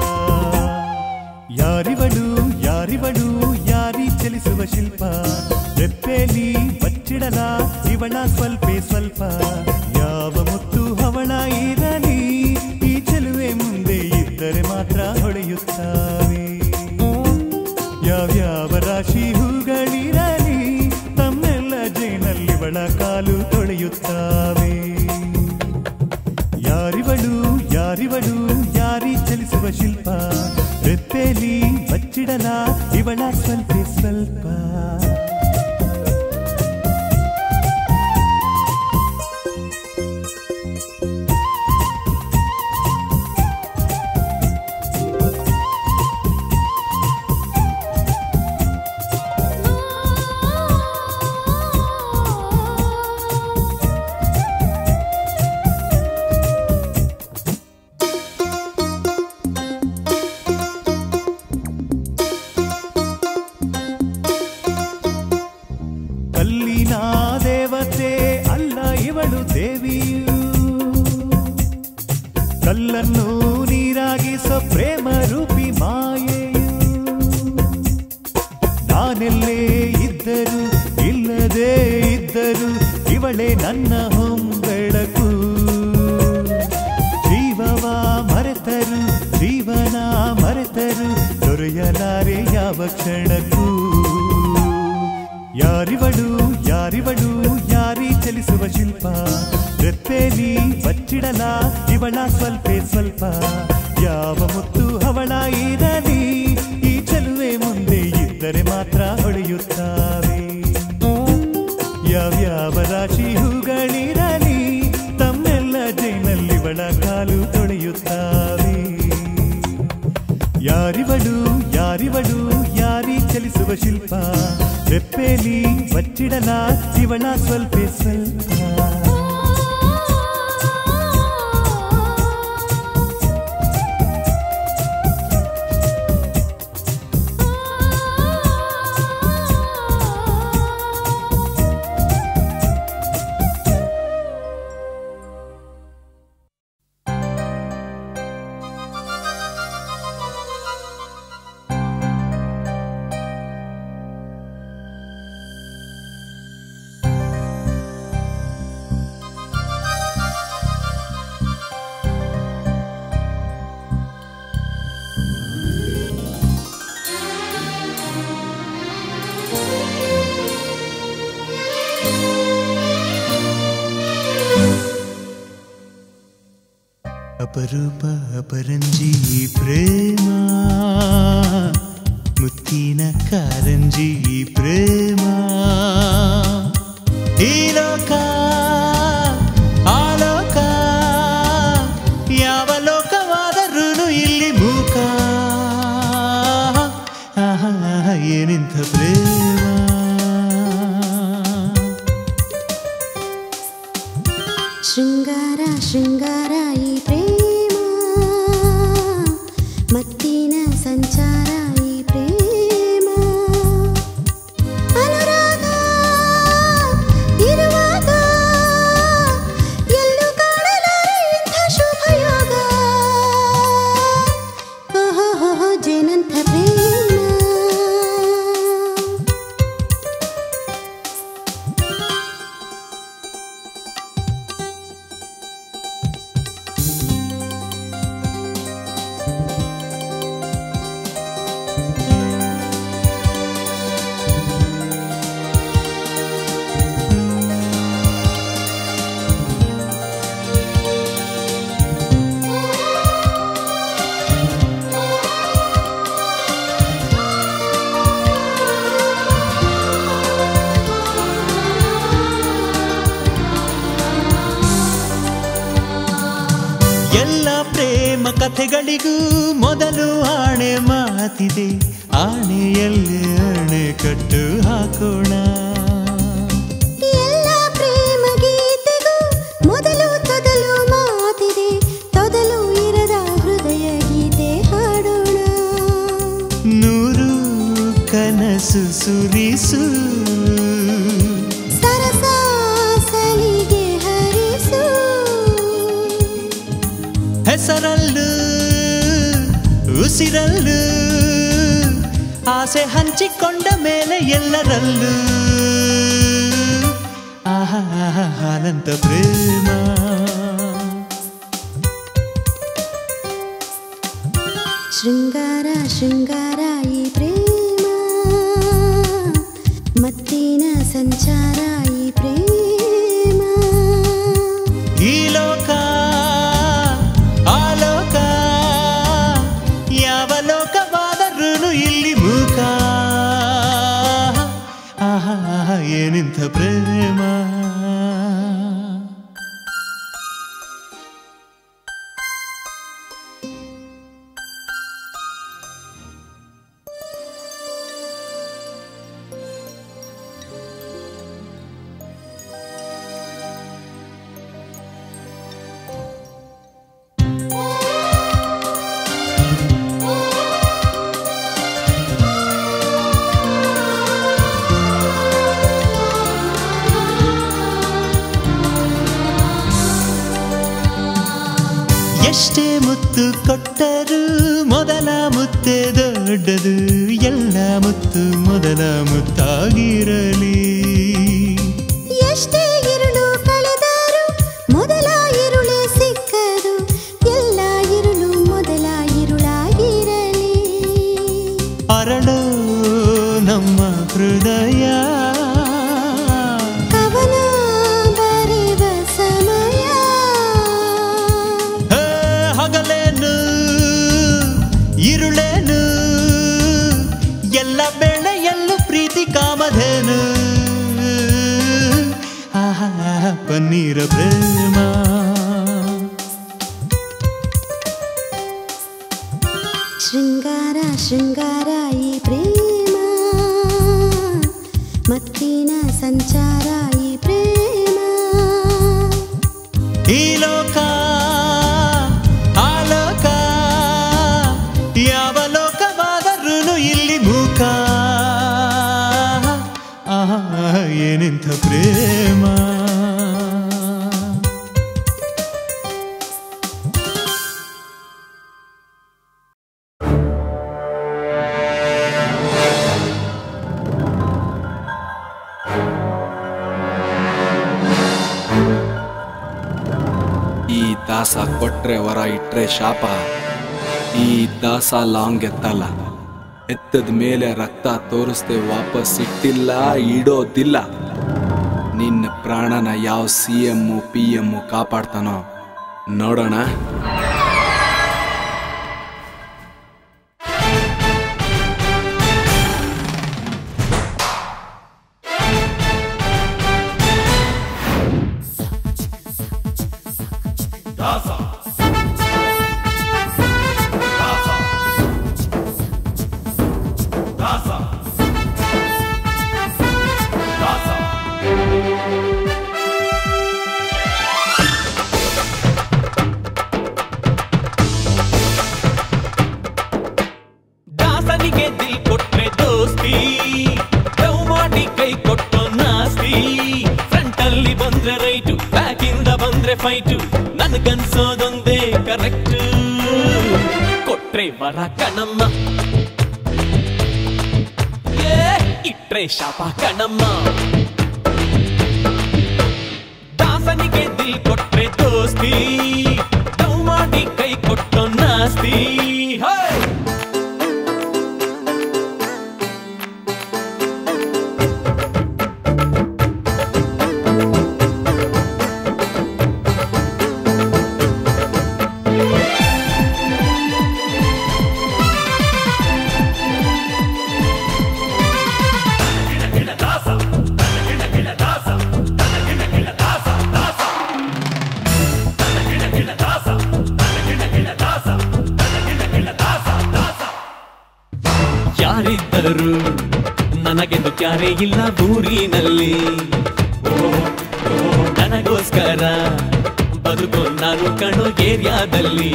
ಯಾರಿವಳು ಯಾರಿವಳು ಯಾರಿ ಚಲಿಸುವ ಶಿಲ್ಪ ರೆಪ್ಪೆಲಿ ಬಚ್ಚಿಡಲ ಇವಳ ಸ್ವಲ್ಪೇ ಸ್ವಲ್ಪ ಯಾವ ಮುತ್ತು ಅವಳ ಇರಲಿ ಈ ಚೆಲುವೆ ಮುಂದೆ ಇದ್ದರೆ ಮಾತ್ರ ಹೊಳೆಯುತ್ತಾವೆ ಯಾವ್ಯಾವ ರಾಶಿ ಹೂಗಳಿರಲಿ ತಮ್ಮೆಲ್ಲ ಜೇನಲ್ಲಿವಳ ಕಾಲು ತೊಳೆಯುತ್ತಾವೆ ಯಾರಿವಳು ಯಾರಿವಳು ಯಾರಿ ಚಲಿಸುವ ಶಿಲ್ಪ ರೆಪ್ಪೆಲಿ ಬಚ್ಚಿಡಲ ಇವಳ ಸ್ವಲ್ಪ ಸ್ವಲ್ಪ ಕಲ್ಲಿನ ದೇವತೆ ಅಲ್ಲ ಇವಳು ದೇವಿಯು ಕಲ್ಲನ್ನು ನೀರಾಗಿಸೋ ಪ್ರೇಮ ರೂಪಿ ಮಾಯೆಯು ನಾನೆಲ್ಲೇ ಇದ್ದರು ಇಲ್ಲದೆ ಇದ್ದರು ಇವಳೇ ನನ್ನ ಹೊಂಬೆಳಕು ಜೀವವ ಮರೆತರು ಜೀವನ ಮರೆತರು ದೊರೆಯಲಾರೆ ಯಾವ ಕ್ಷಣಕ್ಕೂ ಯಾರಿವಳು ಯಾರಿವಳು ಯಾರಿ ಚಲಿಸುವ ಶಿಲ್ಪ ರೆಪ್ಪೆಲಿ ಬಚ್ಚಿಡಲ ಇವಳ ಸ್ವಲ್ಪೇ ಸ್ವಲ್ಪ ಯಾವ ಮುತ್ತು ಅವಳ ಇರಲಿ ರಾಶಿ ಹೂಗಳಿರಲಿ ತಮ್ಮೆಲ್ಲ ಜೈನಲ್ಲಿವಳ ಕಾಲು ತೊಳೆಯುತ್ತಾವೆ ಯಾರಿವಳು ಯಾರಿವಳು ಯಾರಿ ಚಲಿಸುವ ಶಿಲ್ಪ ರೆಪ್ಪೇಲಿ ಬಚ್ಚಿಡಲ ಇವಳ ಸ್ವಲ್ಪ ಸ್ವಲ್ಪ ಅಪರೂಪ ಅಪರಂಜಿ ಪ್ರೇಮ ಮುತ್ತಿನ ಕಾರಂಜಿ ಪ್ರೇಮ ಈ ಲೋಕ ಆಲೋಕ ಯಾವ ಲೋಕವಾದರೂ ಇಲ್ಲಿ ಮೂಕ ಆಹಾ, ಏನಿಂಥ ಪ್ರೇಮ ಶೃಂಗಾರ ಶೃಂಗಾರ ಈ ಪ್ರೇಮ ಮತ್ತಿನ ಸಂಚಾರ ಈ ಪ್ರೇಮ ಅನುರಾಗ ಇರುವಾಗ ಎಲ್ಲೂ ಕಾಣಲಾರೆ ಇಂಥ ಶುಭಯೋಗ ಓಹೋ ಜೇನಂಥ ಪ್ರೇಮ ಎಲ್ಲ ಪ್ರೇಮ ಕಥೆಗಳಿಗೂ ಮೊದಲು ಆಣೆ ಮಾತಿದೆ ಆಣೆಯಲ್ಲಿ ಆಣೆ ಕಟ್ಟು ಹಾಕೋಣ ಎಲ್ಲ ಪ್ರೇಮ ಗೀತೆಗೂ ಮೊದಲು ತೊದಲು ಮಾತಿದೆ ತೊದಲು ಇರದ ಹೃದಯ ಗೀತೆ ಹಾಡೋಣ ನೂರು ಕನಸು ಸುರಿಸು ಸರಸ ಸಲಿಗೆ ಹರಿಸು ಹೆಸರಲ್ಲು ಉಸಿರಲ್ಲು ಆಸೆ ಹಂಚಿಕೊಂಡ ಮೇಲೆ ಎಲ್ಲರಲ್ಲೂ ಆಹಾ ಅನಂತ ಪ್ರೇಮ ಶೃಂಗಾರ ಶೃಂಗಾರ ಈ ಪ್ರೇಮ ಮತ್ತಿನ ಸಂಚಾರ ಈ ಪ್ರೇಮ ಈ ಲೋಕ ಆಲೋಕ ಯಾವ ಲೋಕವಾದರೂ ಇಲ್ಲಿ ಮೂಕ ಆಹಾ ಏನಿಂಥ ಪ್ರೇಮ ಎಷ್ಟೇ ಮುತ್ತು ಕೊಟ್ಟರು ಮೊದಲ ಮುತ್ತೆ ದೊಡ್ಡದು ಎಲ್ಲ ಮುತ್ತು ಮೊದಲ ಮುತ್ತಾಗಿರಲಿ ಎಷ್ಟೇ ഇരുಳು ಕಳೆದರು ಮೊದಲ ഇരുളೇ ಸಿಕ್ಕದು ಎಲ್ಲ ഇരുಳು ಮೊದಲ ഇരുಳಾಗಿರಲಿ ಅರಳೋ ನಮ್ಮ ಹೃದಯ ಕವನ ಬರೆವ ಸಮಯ ಹೇ, ಹಗಲೇನು ഇരുಳೇನು ಎಲ್ಲ ಬೆಳೆಯಲ್ಲೂ ಪ್ರೀತಿ ಕಾಮಧೇನು ಪನ್ನೀರ ಪ್ರೇಮ ಶೃಂಗಾರ ಶೃಂಗಾರ ಈ ಪ್ರೇಮ ಮತ್ತಿನ ಸಂಚಾರ ಈ ಪ್ರೇಮ ಈ ಲೋಕ ಆಲೋಕ ಯಾವ ಲೋಕವಾದರೂ ಇಲ್ಲಿ ಮೂಕ ಆಹಾ, ಏನೆಂಥ ಪ್ರೇಮ ಈ ದಾಸ ಕೊಟ್ರೆ ವರ ಇಟ್ರೆ ಶಾಪ ಈ ದಾಸ ಲಾಂಗ್ ಎತ್ತಲ್ಲ ಎತ್ತದ ಮೇಲೆ ರಕ್ತ ತೋರಿಸ್ದೆ ವಾಪಸ್ ಇಟ್ಟಿಲ್ಲ ಇಡೋದಿಲ್ಲ ನಿನ್ನ ಪ್ರಾಣನ ಯಾವ ಸಿ ಎಮ್ಮು ಪಿ ಎಮ್ಮು ಕಾಪಾಡ್ತಾನೋ ನೋಡೋಣ ದಾಸನಿಗೆ ದಿಲ್ ಕೊಟ್ರೆ ದೋಸ್ತಿ ಲವ್ ಮಾಡಿ ಕೈ ಕೊಟ್ಟು ನಾಸ್ತಿ ಫ್ರಂಟ್ ಅಲ್ಲಿ ಬಂದ್ರೆ ರೈಟು ಬ್ಯಾಕ್ ಇಂದ ಬಂದ್ರೆ ಫೈಟು ನನ್ಗನ್ಸೋದೊಂದೇ ಕರೆಕ್ಟ್ ಕೊಟ್ರೆ ವರ ಕಣಮ್ಮ ಏ, ಇಟ್ರೆ ಶಾಪ ಕಣಮ್ಮ ದಾಸನಿಗೆ ದಿಲ್ ಕೊಟ್ರೆ ದೋಸ್ತಿ ಲವ್ ಮಾಡಿ ಕೈ ಕೊಟ್ಟು ನಾಸ್ತಿ ಹೇ ಯಾರಿದ್ದರು ನನಗೆಂದು ಕ್ಯಾರೇ ಇಲ್ಲ ಊರಿನಲ್ಲಿ ನನಗೋಸ್ಕರ ಬದುಕು ನಾನು ಕಣೋ ಏರಿಯಾದಲ್ಲಿ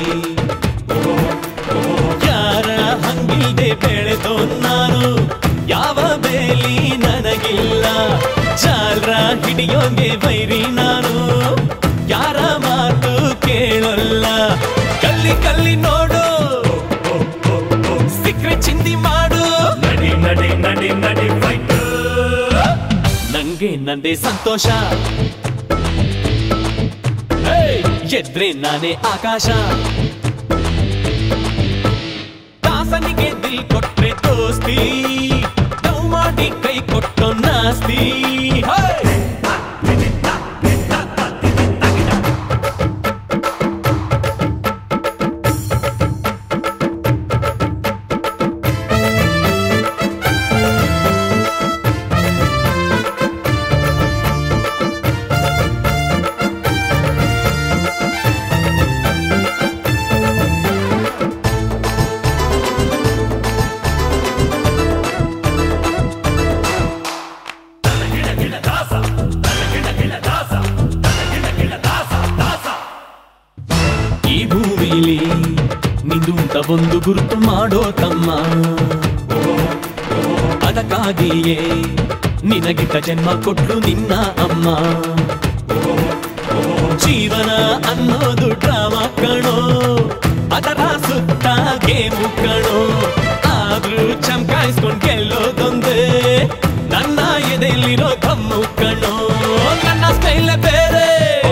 ಯಾರ ಹಂಗಿಲ್ದೆ ಬೆಳೆದೋ ನಾನು ಯಾವ ಬೇಲಿ ನನಗಿಲ್ಲ ಜಾಲ್ರ ಹಿಡಿಯೋಗೆ ಬೈರಿ ನಾನು ಯಾರ ಮಾತು ಕೇಳಲ್ಲ ಕಲ್ಲಿ ಕಲ್ಲಿ ನೋಡು ಸಿಕ್ರೆ ಚಿಂದಿ ಮಾಡು ನಡಿ ನಡಿ ನಡಿ ನಡಿ ನಂಗೆ ನಂದೇ ಸಂತೋಷ ಏಯ್, ಎದ್ರೆ ನಾನೇ ಆಕಾಶ ದಾಸನಿಗೆ ದಿಲ್ ಕೊಟ್ರೆ ದೋಸ್ತಿ ಲವ್ ಮಾಡಿ ಕೈ ಕೊಟ್ಟು ನಾಸ್ತಿ ಹೇ! ಈ ಭೂಮಿಲಿ ನಿಂದುಂತ ಒಂದು ಗುರುತು ಮಾಡೋ ತಮ್ಮ ಅದಕ್ಕಾಗಿಯೇ ನಿನಗಿಟ್ಟ ಜನ್ಮ ಕೊಟ್ಲು ನಿನ್ನ ಅಮ್ಮ ಜೀವನ ಅನ್ನೋದು ಡ್ರಾಮಾ ಕಣೋ ಅದರ ಸುತ್ತ ಗೇಮು ಕಣೋ ಆದ್ರೂ ಚಮಕಾಯಿಸ್ಕೊಂಡ್ ಗೆಲ್ಲೋದೊಂದೇ ನನ್ನ ಎದೆಯಲ್ಲಿರೋ ಕಮ್ಮು ಕಣೋ ನನ್ನ ಸ್ಟೈಲ್ ಬೇರೆ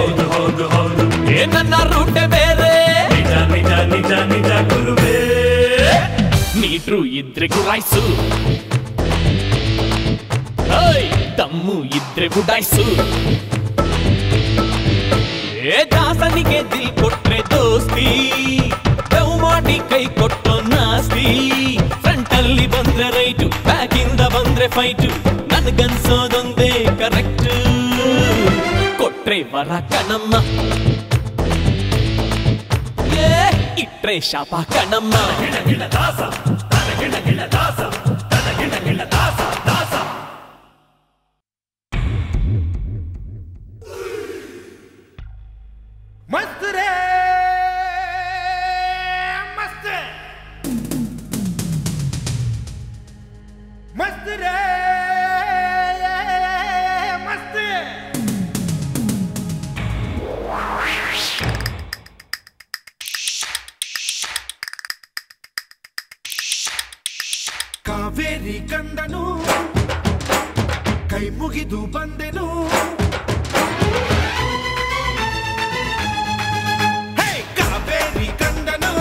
ಏ ನನ್ನ ರೂಟೆ ಬೇರೆ ನಿಜ ನಿಜ ನಿಜ ನಿಜ ಗುರುವೇ ಮೀಟ್ರು ಇದ್ರೆ ಗುರಾಯ್ಸು ಏಯ್, ದಮ್ಮು ಇದ್ರೆ ಗುಡಾಯ್ಸು ಏ ದಾಸನಿಗೆ ದಿಲ್ ಕೊಟ್ರೆ ದೋಸ್ತಿ ಲವ್ ಮಾಡಿ ಕೈ ಕೊಟ್ಟು ನಾಸ್ತಿ ಫ್ರಂಟ್ ಅಲ್ಲಿ ಬಂದ್ರೆ ರೈಟು ಬ್ಯಾಕ್ ಇಂದ ಬಂದ್ರೆ ಫೈಟು ನನ್ಗನ್ಸೋದೊಂದೇ ಕರೆಕ್ಟ್ ಕೊಟ್ರೆ ಕೊಟ್ರೆ ವರ ಕಣಮ್ಮ ಏ, ಇಟ್ರೆ ಶಾಪ ಕಣಮ್ಮ मस्त रे मस्त मस्त रे मस्त ಕಾವೇರಿ ಕಂದನು ಕೈ ಮುಗಿದು ಬಂದೆನು ಹೇ ಕಾವೇರಿ ಕಂದನು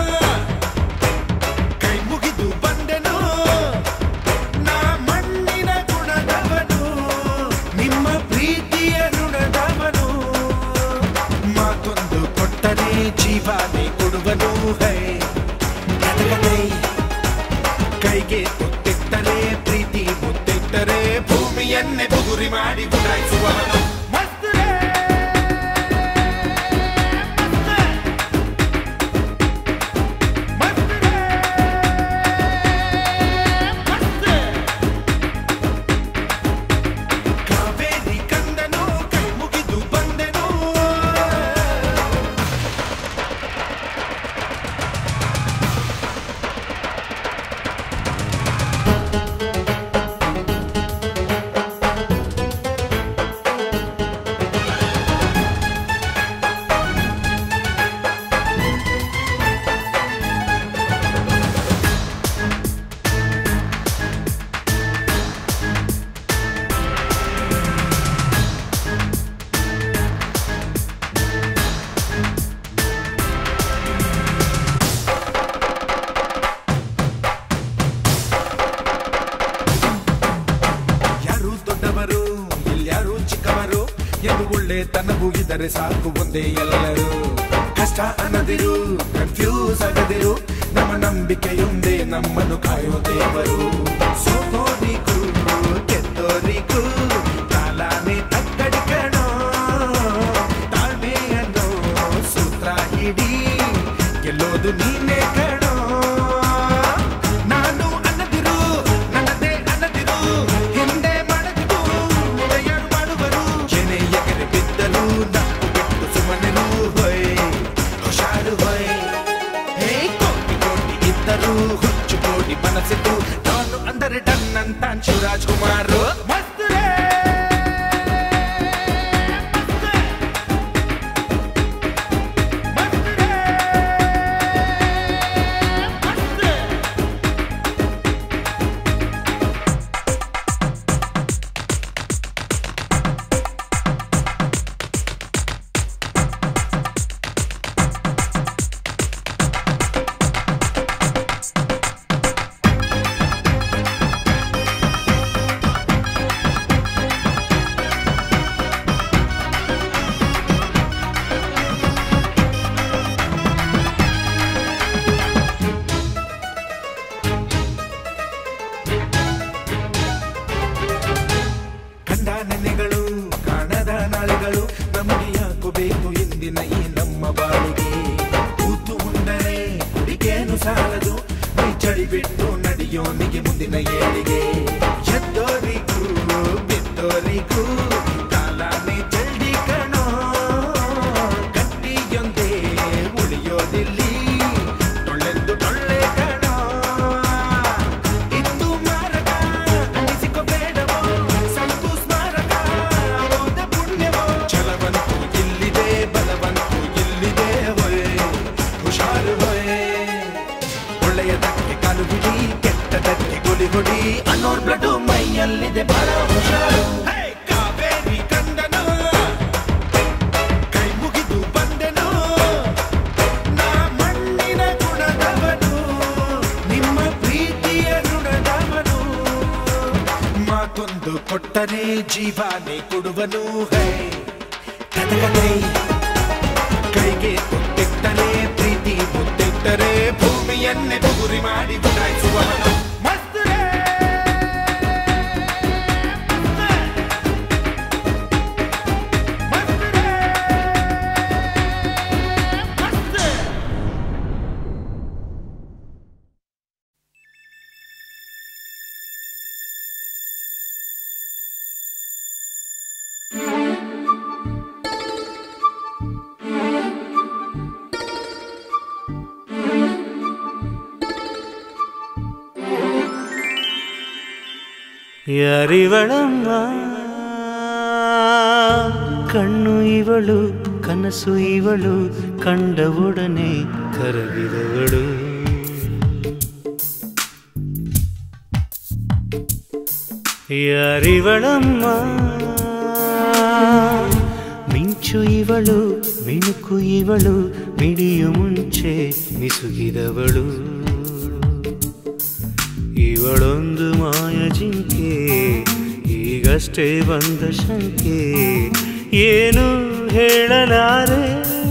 ಕೈ ಮುಗಿದು ಬಂದೆನು ನಾ ಮಣ್ಣಿನ ಗುಣದವನು ನಿಮ್ಮ ಪ್ರೀತಿಯ ಋಣದವನು ಮಾತೊಂದು ಕೊಟ್ಟರೆ ಜೀವಾನೆ ಕೊಡುವನು ಹೈ ಕದಗದೈ ಕೈಗೆ ತುತ್ತಿಟ್ಟರೆ ಪ್ರೀತಿ ಮುತ್ತಿಟ್ಟರೆ ಭೂಮಿಯನ್ನೇ ಬುಗುರಿ ಮಾಡಿ ಗುಡಾಯಿಸುವವನು ಮಸ್ತ್ ರೇ, ಮಸ್ತ್. ಮಸ್ತ್ ರೇ, ಮಸ್ತ್. ಕಾವೇರಿ ಕಂದನು ಕೈ ಮುಗಿದು ಬಂದೆನು ಯಾರು ದೊಡ್ಡವರು ಇಲ್ಯಾರು ಚಿಕ್ಕವರು ಎಂದು ಒಳ್ಳೆತನವು ಇದ್ದರೆ ಸಾಕು ಒಂದೇ ಎಲ್ಲರೂ ಕಷ್ಟ ಅನ್ನದಿರು ಕನ್ಫ್ಯೂಸ್ ಆಗದಿರು ನಮ್ಮ ನಂಬಿಕೆಯೊಂದೇ ನಮ್ಮನ್ನು ಕಾಯೋ ದೇವರು ಸೋತೋರಿಗೂ ಕೆಟ್ಟೋರಿಗೂ ಕಾಲಾನೆ ತಕ್ಕಡಿ ಕಣೋ ತಾಳ್ಮೆಯನ್ನು ಸೂತ್ರ ಹಿಡಿ ಗೆಲ್ಲೋದು ನೀನೇ ಕಣೋ ನಾನು ಅನ್ನದಿರು ನನ್ನದೇ ಅನ್ನದಿರು ಹಿಂದೆ ಮಾಡದಿರು ತಯಾರು ಮಾಡುವರು ಏನೇ ಎಗರೆ ಬಿದ್ದಲು ನಕ್ಕು ಬಿಟ್ಟು ಸುಮ್ಮನೆನು ಹೊಯ್ ಹುಷಾರು ಹೊಯ್ ಹೇ ಕೋಟಿ ಕೋಟಿ ಇದ್ದರು ಹುಚ್ಚು ಕೋಟಿ ಮನಸ್ಸಿದ್ದು ನಾನು ಅಂದರೆ ಡನ್ ಅಂತ ಶಿವರಾಜ್ ಕುಮಾರ್ ಮಸ್ತ್ ರೇ ಮಸ್ತ್ ರೇ ಮಸ್ತ್ ಕಂಡ ನೆನೆಗಳು ಕಾಣದ ನಾಳೆಗಳು ನಮಗೆ ಯಾಕೋ ಬೇಕು ಇಂದಿನ ಈ ನಮ್ಮ ಬಾಳಿಗೆ ಕೂತು ಉಂಡರೆ ಕುಡಿಗೇನು ಸಾಲದು ಮೈ ಚಳಿ ಬಿಟ್ಟು ನಡೆಯೋನಿಗೆ ಮುಂದಿನ ಏಳಿಗೆ ಎದ್ದೋರಿಗೂ ಬಿದ್ದೋರಿಗೂ ಕಾಲಾನೆ ಜಲ್ದಿ ಕಣೋ ಗಟ್ಟಿಯೊಂದೇ ಉಳಿಯೋದಿಲ್ಲಿ ಟೊಳ್ಳೆಂದು ಟೊಳ್ಳೆ ಕಣೋ ಇಂದು ಮಾರಕ ಅನಿಸಿಕೋಬೇಡವೋ ಸಲುಕು ಸ್ಮಾರಕ ಹೋದ ಪುಣ್ಯವೋ ಛಲವಂತೂ ಇಲ್ಲಿದೆ ಬಲವಂತೂ ಇಲ್ಲಿದೆ ಹೊಯ್ ಹುಷಾರು ಹೊಯ್ ಒಳ್ಳೆಯದಕ್ಕೆ ಕಾಲು ಬಿಡಿ ಕೆಟ್ಟದಕ್ಕೆ ಗುಲಿ ಹೊಡಿ ಅನ್ನೋರ್ ಬ್ಲಡ್ ಮೈಯಲ್ಲಿದೆ ಬಹಳ ಹುಷಾರು ಹೇ, ಕಾವೇರಿ ಕಂದನು ಕೈ ಮುಗಿದು ಬಂದೆನು ನಾ ಮಣ್ಣಿನ ಗುಣದವನು ನಿಮ್ಮ ಪ್ರೀತಿಯ ಋಣದವನು ಮಾತೊಂದು ಕೊಟ್ಟರೆ ಜೀವಾನೆ ಕೊಡುವನು ಹೈ ಕದಗದೈ ಕೈಗೆ ತುತ್ತಿಟ್ಟರೆ ಪ್ರೀತಿ ಮುತ್ತಿಟ್ಟರೆ ಭೂಮಿಯನ್ನೇ ಬುಗುರಿ ಮಾಡಿ ಬುಡಾಯಿಸುವವನು ಮಸ್ತ್ ರೇ, ಮಸ್ತ್. ಮಸ್ತ್ ರೇ, ಯಾರಿವಳಮ್ಮ ಕಣ್ಣು ಇವಳು ಕನಸು ಇವಳು ಕಂಡ ಒಡನೆ ಕರಗಿದವಳು ಯಾರಿವಳಮ್ಮ ಮಿಂಚು ಇವಳು ಮಿಣುಕು ಇವಳು ಮಿಡಿಯು ಮುಂಚೆ ಮಿಸುಗಿದವಳು ಇವಳೊಂದು ಮಾಯ ಜಿಂಕೆ ಈಗಷ್ಟೇ ಬಂದ ಶಂಕೆ ಏನು ಹೇಳಲಾರೆ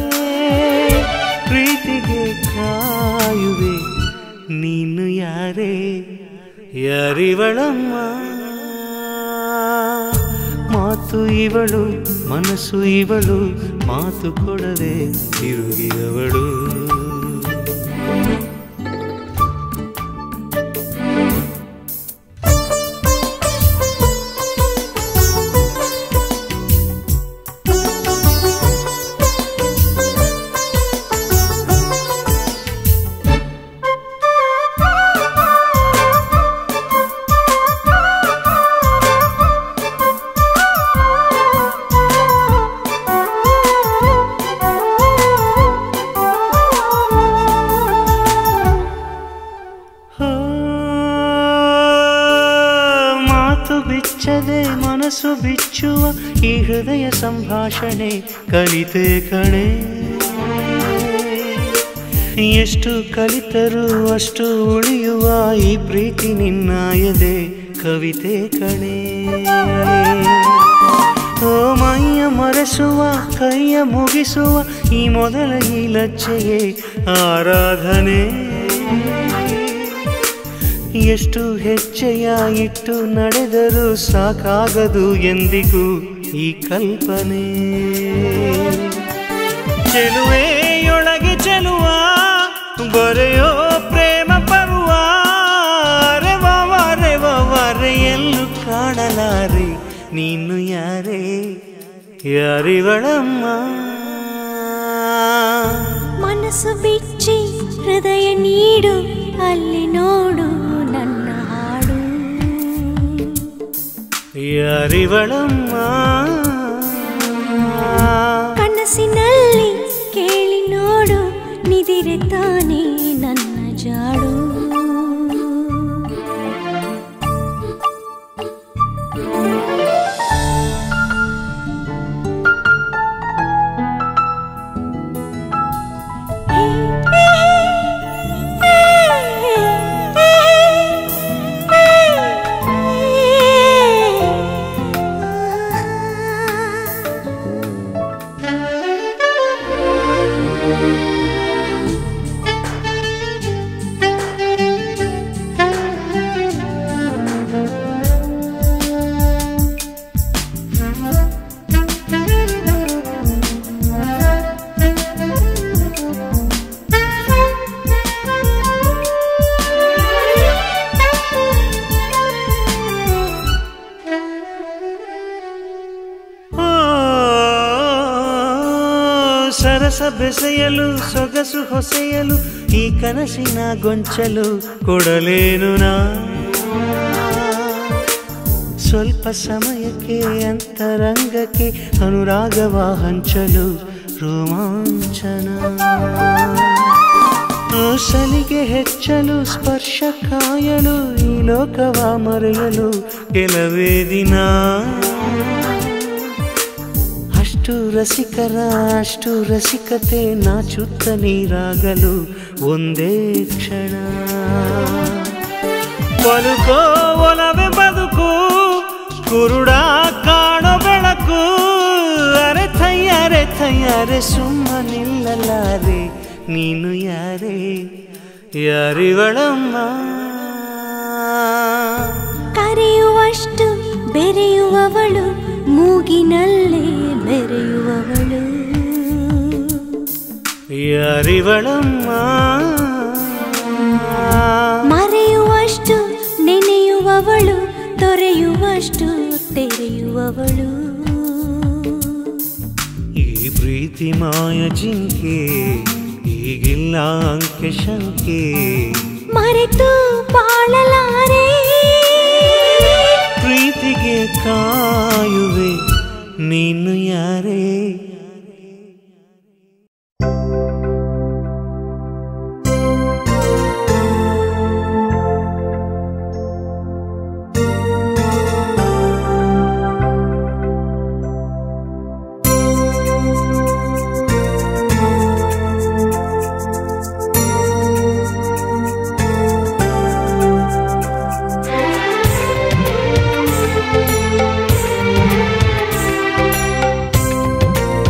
ಪ್ರೀತಿಗೆ ಕಾಯುವೆ ನೀನು ಯಾರೇ ಯಾರಿವಳಮ್ಮ ಮಾತು ಇವಳು ಮನಸ್ಸು ಇವಳು ಮಾತು ಕೊಡದೆ ತಿರುಗಿದವಳು ಆ, ಮಾತು ಬಿಚ್ಚದೆ ಮನಸ್ಸು ಬಿಚ್ಚುವ ಈ ಹೃದಯ ಸಂಭಾಷಣೆ ಕಲಿತೆ ಕಣೆ ಎಷ್ಟು ಕಲಿತರೂ ಅಷ್ಟು ಉಳಿಯುವ ಈ ಪ್ರೀತಿ ನಿನ್ನ ಎದೆ ಕವಿತೆ ಕಣೆ ಓ ಮೈಯ ಮರೆಸುವ ಕೈಯ ಮುಗಿಸುವ ಈ ಮೊದಲ ಈ ಲಜ್ಜೆಯೇ ಆರಾಧನೆ ಎಷ್ಟು ಹೆಜ್ಜೆಯ ಇಟ್ಟು ನಡೆದರೂ ಸಾಕಾಗದು ಎಂದಿಗೂ ಈ ಕಲ್ಪನೆ ಚೆಲುವೆಯೊಳಗೆ ಚೆಲುವ ಬರೆಯೋ ಪ್ರೇಮ ಪರ್ವ ರೆವವ ರೆವವ ರೆ ಎಲ್ಲೂ ಕಾಣಲಾರೆ ನೀನು ಯಾರೇ ಯಾರಿವಳಮ್ಮ ಮನಸ್ಸು ಬಿಚ್ಚಿ ಹೃದಯ ನೀಡು ಅಲ್ಲಿ ನೋಡು ನನ್ನ ಹಾಡು ಯಾರಿವಳಮ್ಮ ಕನಸಿನಲ್ಲಿ ಕೇಳಿ ನೋಡು ನಿದಿರೆ ತಾನೇ ನನ್ನ ಜಾಡು ಓ, ಸರಸ ಬೆಸೆಯಲು ಸೊಗಸು ಹೊಸೆಯಲು ಈ ಕನಸಿನ ಗೊಂಚಲು ಕೊಡಲೇನು ನಾ ಸ್ವಲ್ಪ ಸಮಯಕ್ಕೆ ಅಂತರಂಗಕ್ಕೆ ಅನುರಾಗವ ಹಂಚಲು ರೋಮಾಂಚನ ಓ, ಸಲಿಗೆ ಹೆಚ್ಚಲು ಸ್ಪರ್ಶ ಕಾಯಲು ಈ ಲೋಕವ ಮರೆಯಲು ಕೆಲವೇ ದಿನ ಅಷ್ಟು ರಸಿಕರ ಅಷ್ಟು ರಸಿಕತೆ ನಾಚುತ್ತ ನೀರಾಗಲು ಒಂದೇ ಕ್ಷಣ ಬದುಕೋ ಒಲವೆ ಬದುಕು ಕುರುಡ ಕಾಣೋ ಬೆಳಕು ಅರೆ ಥಯ್ಯಾರೆ ಥಯ್ಯಾರೆ ಸುಮ್ಮನಿಲ್ಲಲಾರೆ ನೀನು ಯಾರೇ ಯಾರಿವಳಮ್ಮ ಕರೆಯುವಷ್ಟು ಬೆರೆಯುವವಳು ಮೂಗಿನಲ್ಲೇ ಬೆರೆಯುವವಳು ಯಾರಿವಳಮ್ಮ ಮರೆಯುವಷ್ಟು ನೆನೆಯುವವಳು ತೊರೆಯುವಷ್ಟು ತೆರೆಯುವವಳು ಈ ಪ್ರೀತಿ ಮಾಯ ಜಿಂಕೆ ಈಗಿಲ್ಲ ಅಂಕೆ ಶಂಕೆ ಮರೆತು ಬಾಳಲಾರೆ ಪ್ರೀತಿಗೆ ಕಾಯುವೆ ನೀನು ಯಾರೇ ಿ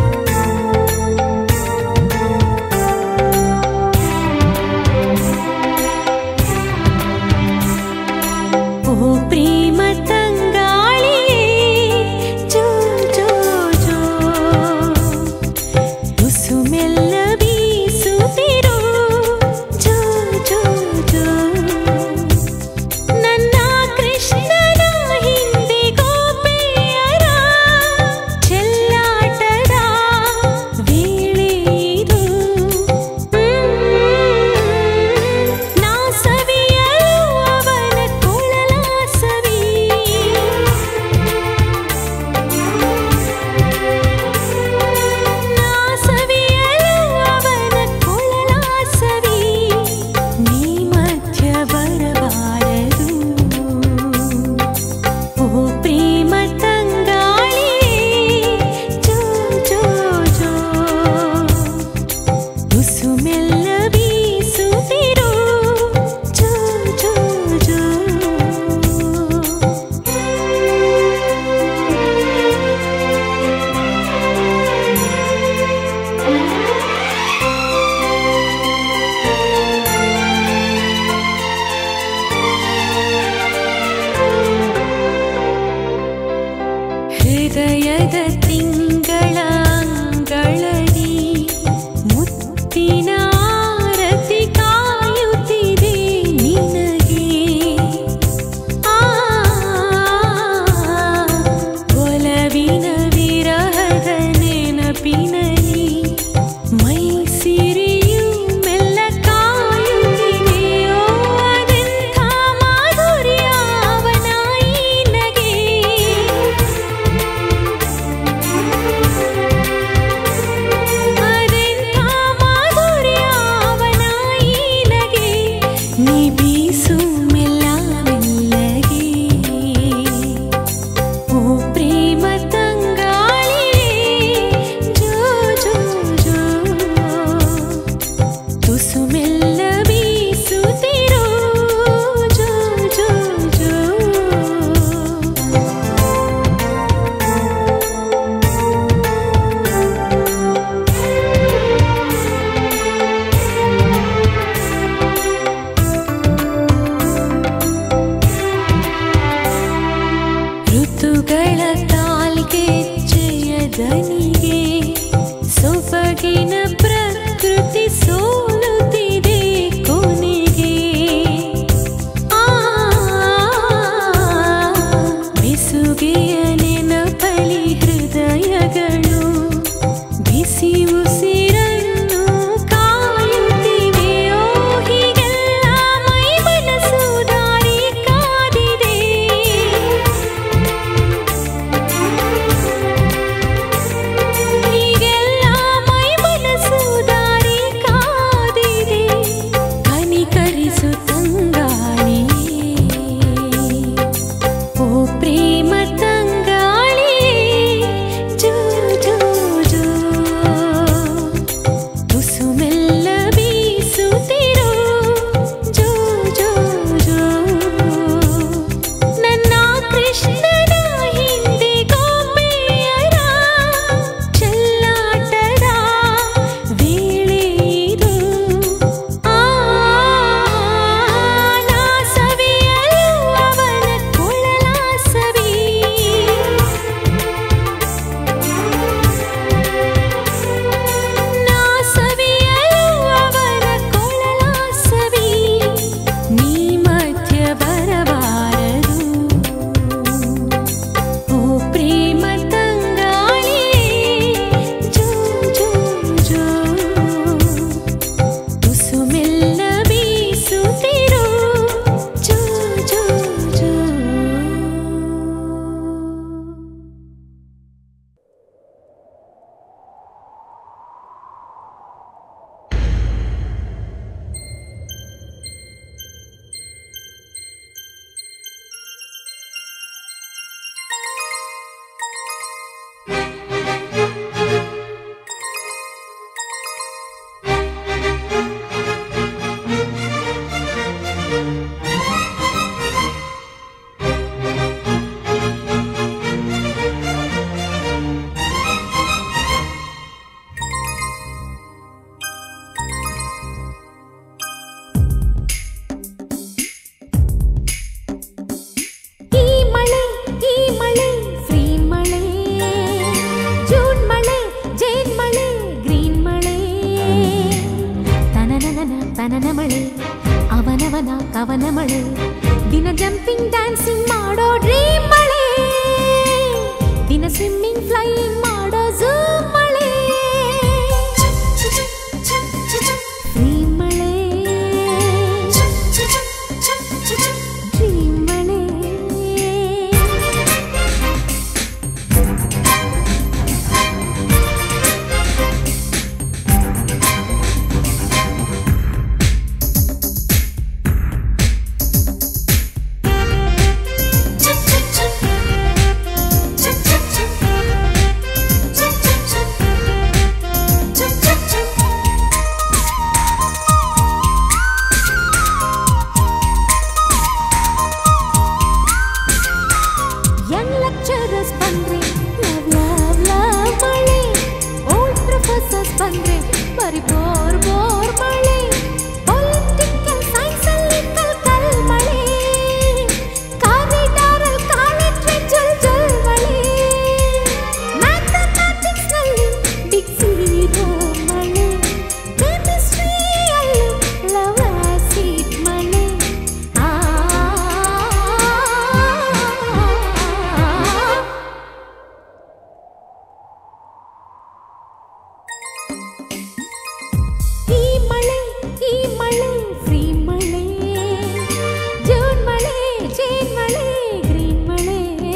ಫ್ರೀ ಮಳೆ ಜೂನ್ ಮಳೆ ಜೇನ್ ಮಳೆ ಗ್ರೀನ್ ಮಳೆ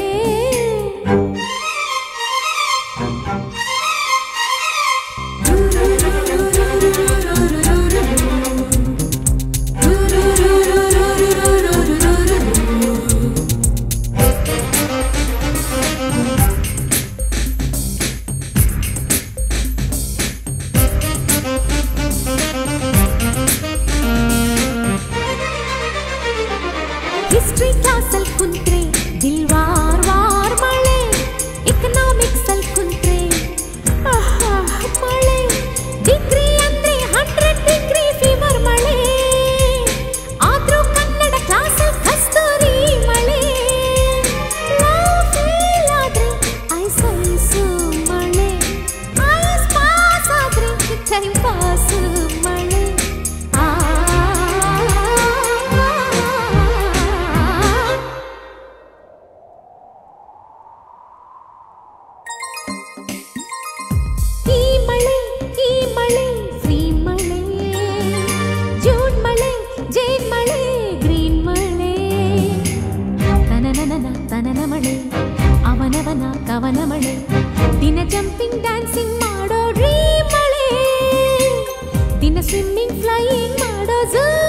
ಹಿಸ್ಟ್ರಿ ಕ್ಲಾಸಲ್ ಕುಂತ್ರೆ ದಿಲ್ ವಾರ್ ವಾರ್ ಮಳೆ ಎಕನಾಮಿಕ್ಸ್ ಅಲ್ಲಿ ಕುಂತ್ರೆ ಆಹಾ, ಮಳೆ ಡಿಗ್ರಿ ಅಂದ್ರೆ ಹಂಡ್ರೆಡ್ ಡಿಗ್ರಿ ಫೀವರ್ ಮಳೆ ಆದ್ರೂ ಕನ್ನಡ ಕ್ಲಾಸಲ್ ಕಸ್ತೂರಿ ಮಳೆ Love fail ಆದ್ರೆ ಐಸ್ ಐಸು ಮಳೆ ಐಸ್ ಪಾಸ್ ಆದ್ರೆ ಟೈಮ್ ಪಾಸ್ ಮಳೆ ಆ ಈ ಮಳೆ ಈ ಮಳೆ ಫ್ರೀ ಮಳೆ ಜೂನ್ ಮಳೆ ಜೇನ್ ಮಳೆ ಗ್ರೀನ್ ಮಳೆ ತನನನ ತನನ ಮಳೆ ಅವನವನ ಕವನ ಮಳೆ ದಿನ ಜಂಪಿಂಗ್ ಡ್ಯಾನ್ಸಿಂಗ್ ಮಾಡೋ ಡ್ರೀಮ್ ಮಳೆ ದಿನ ಸ್ವಿಮ್ಮಿಂಗ್ ಫ್ಲೈಯಿಂಗ್ ಮಾಡೋ ಝೂ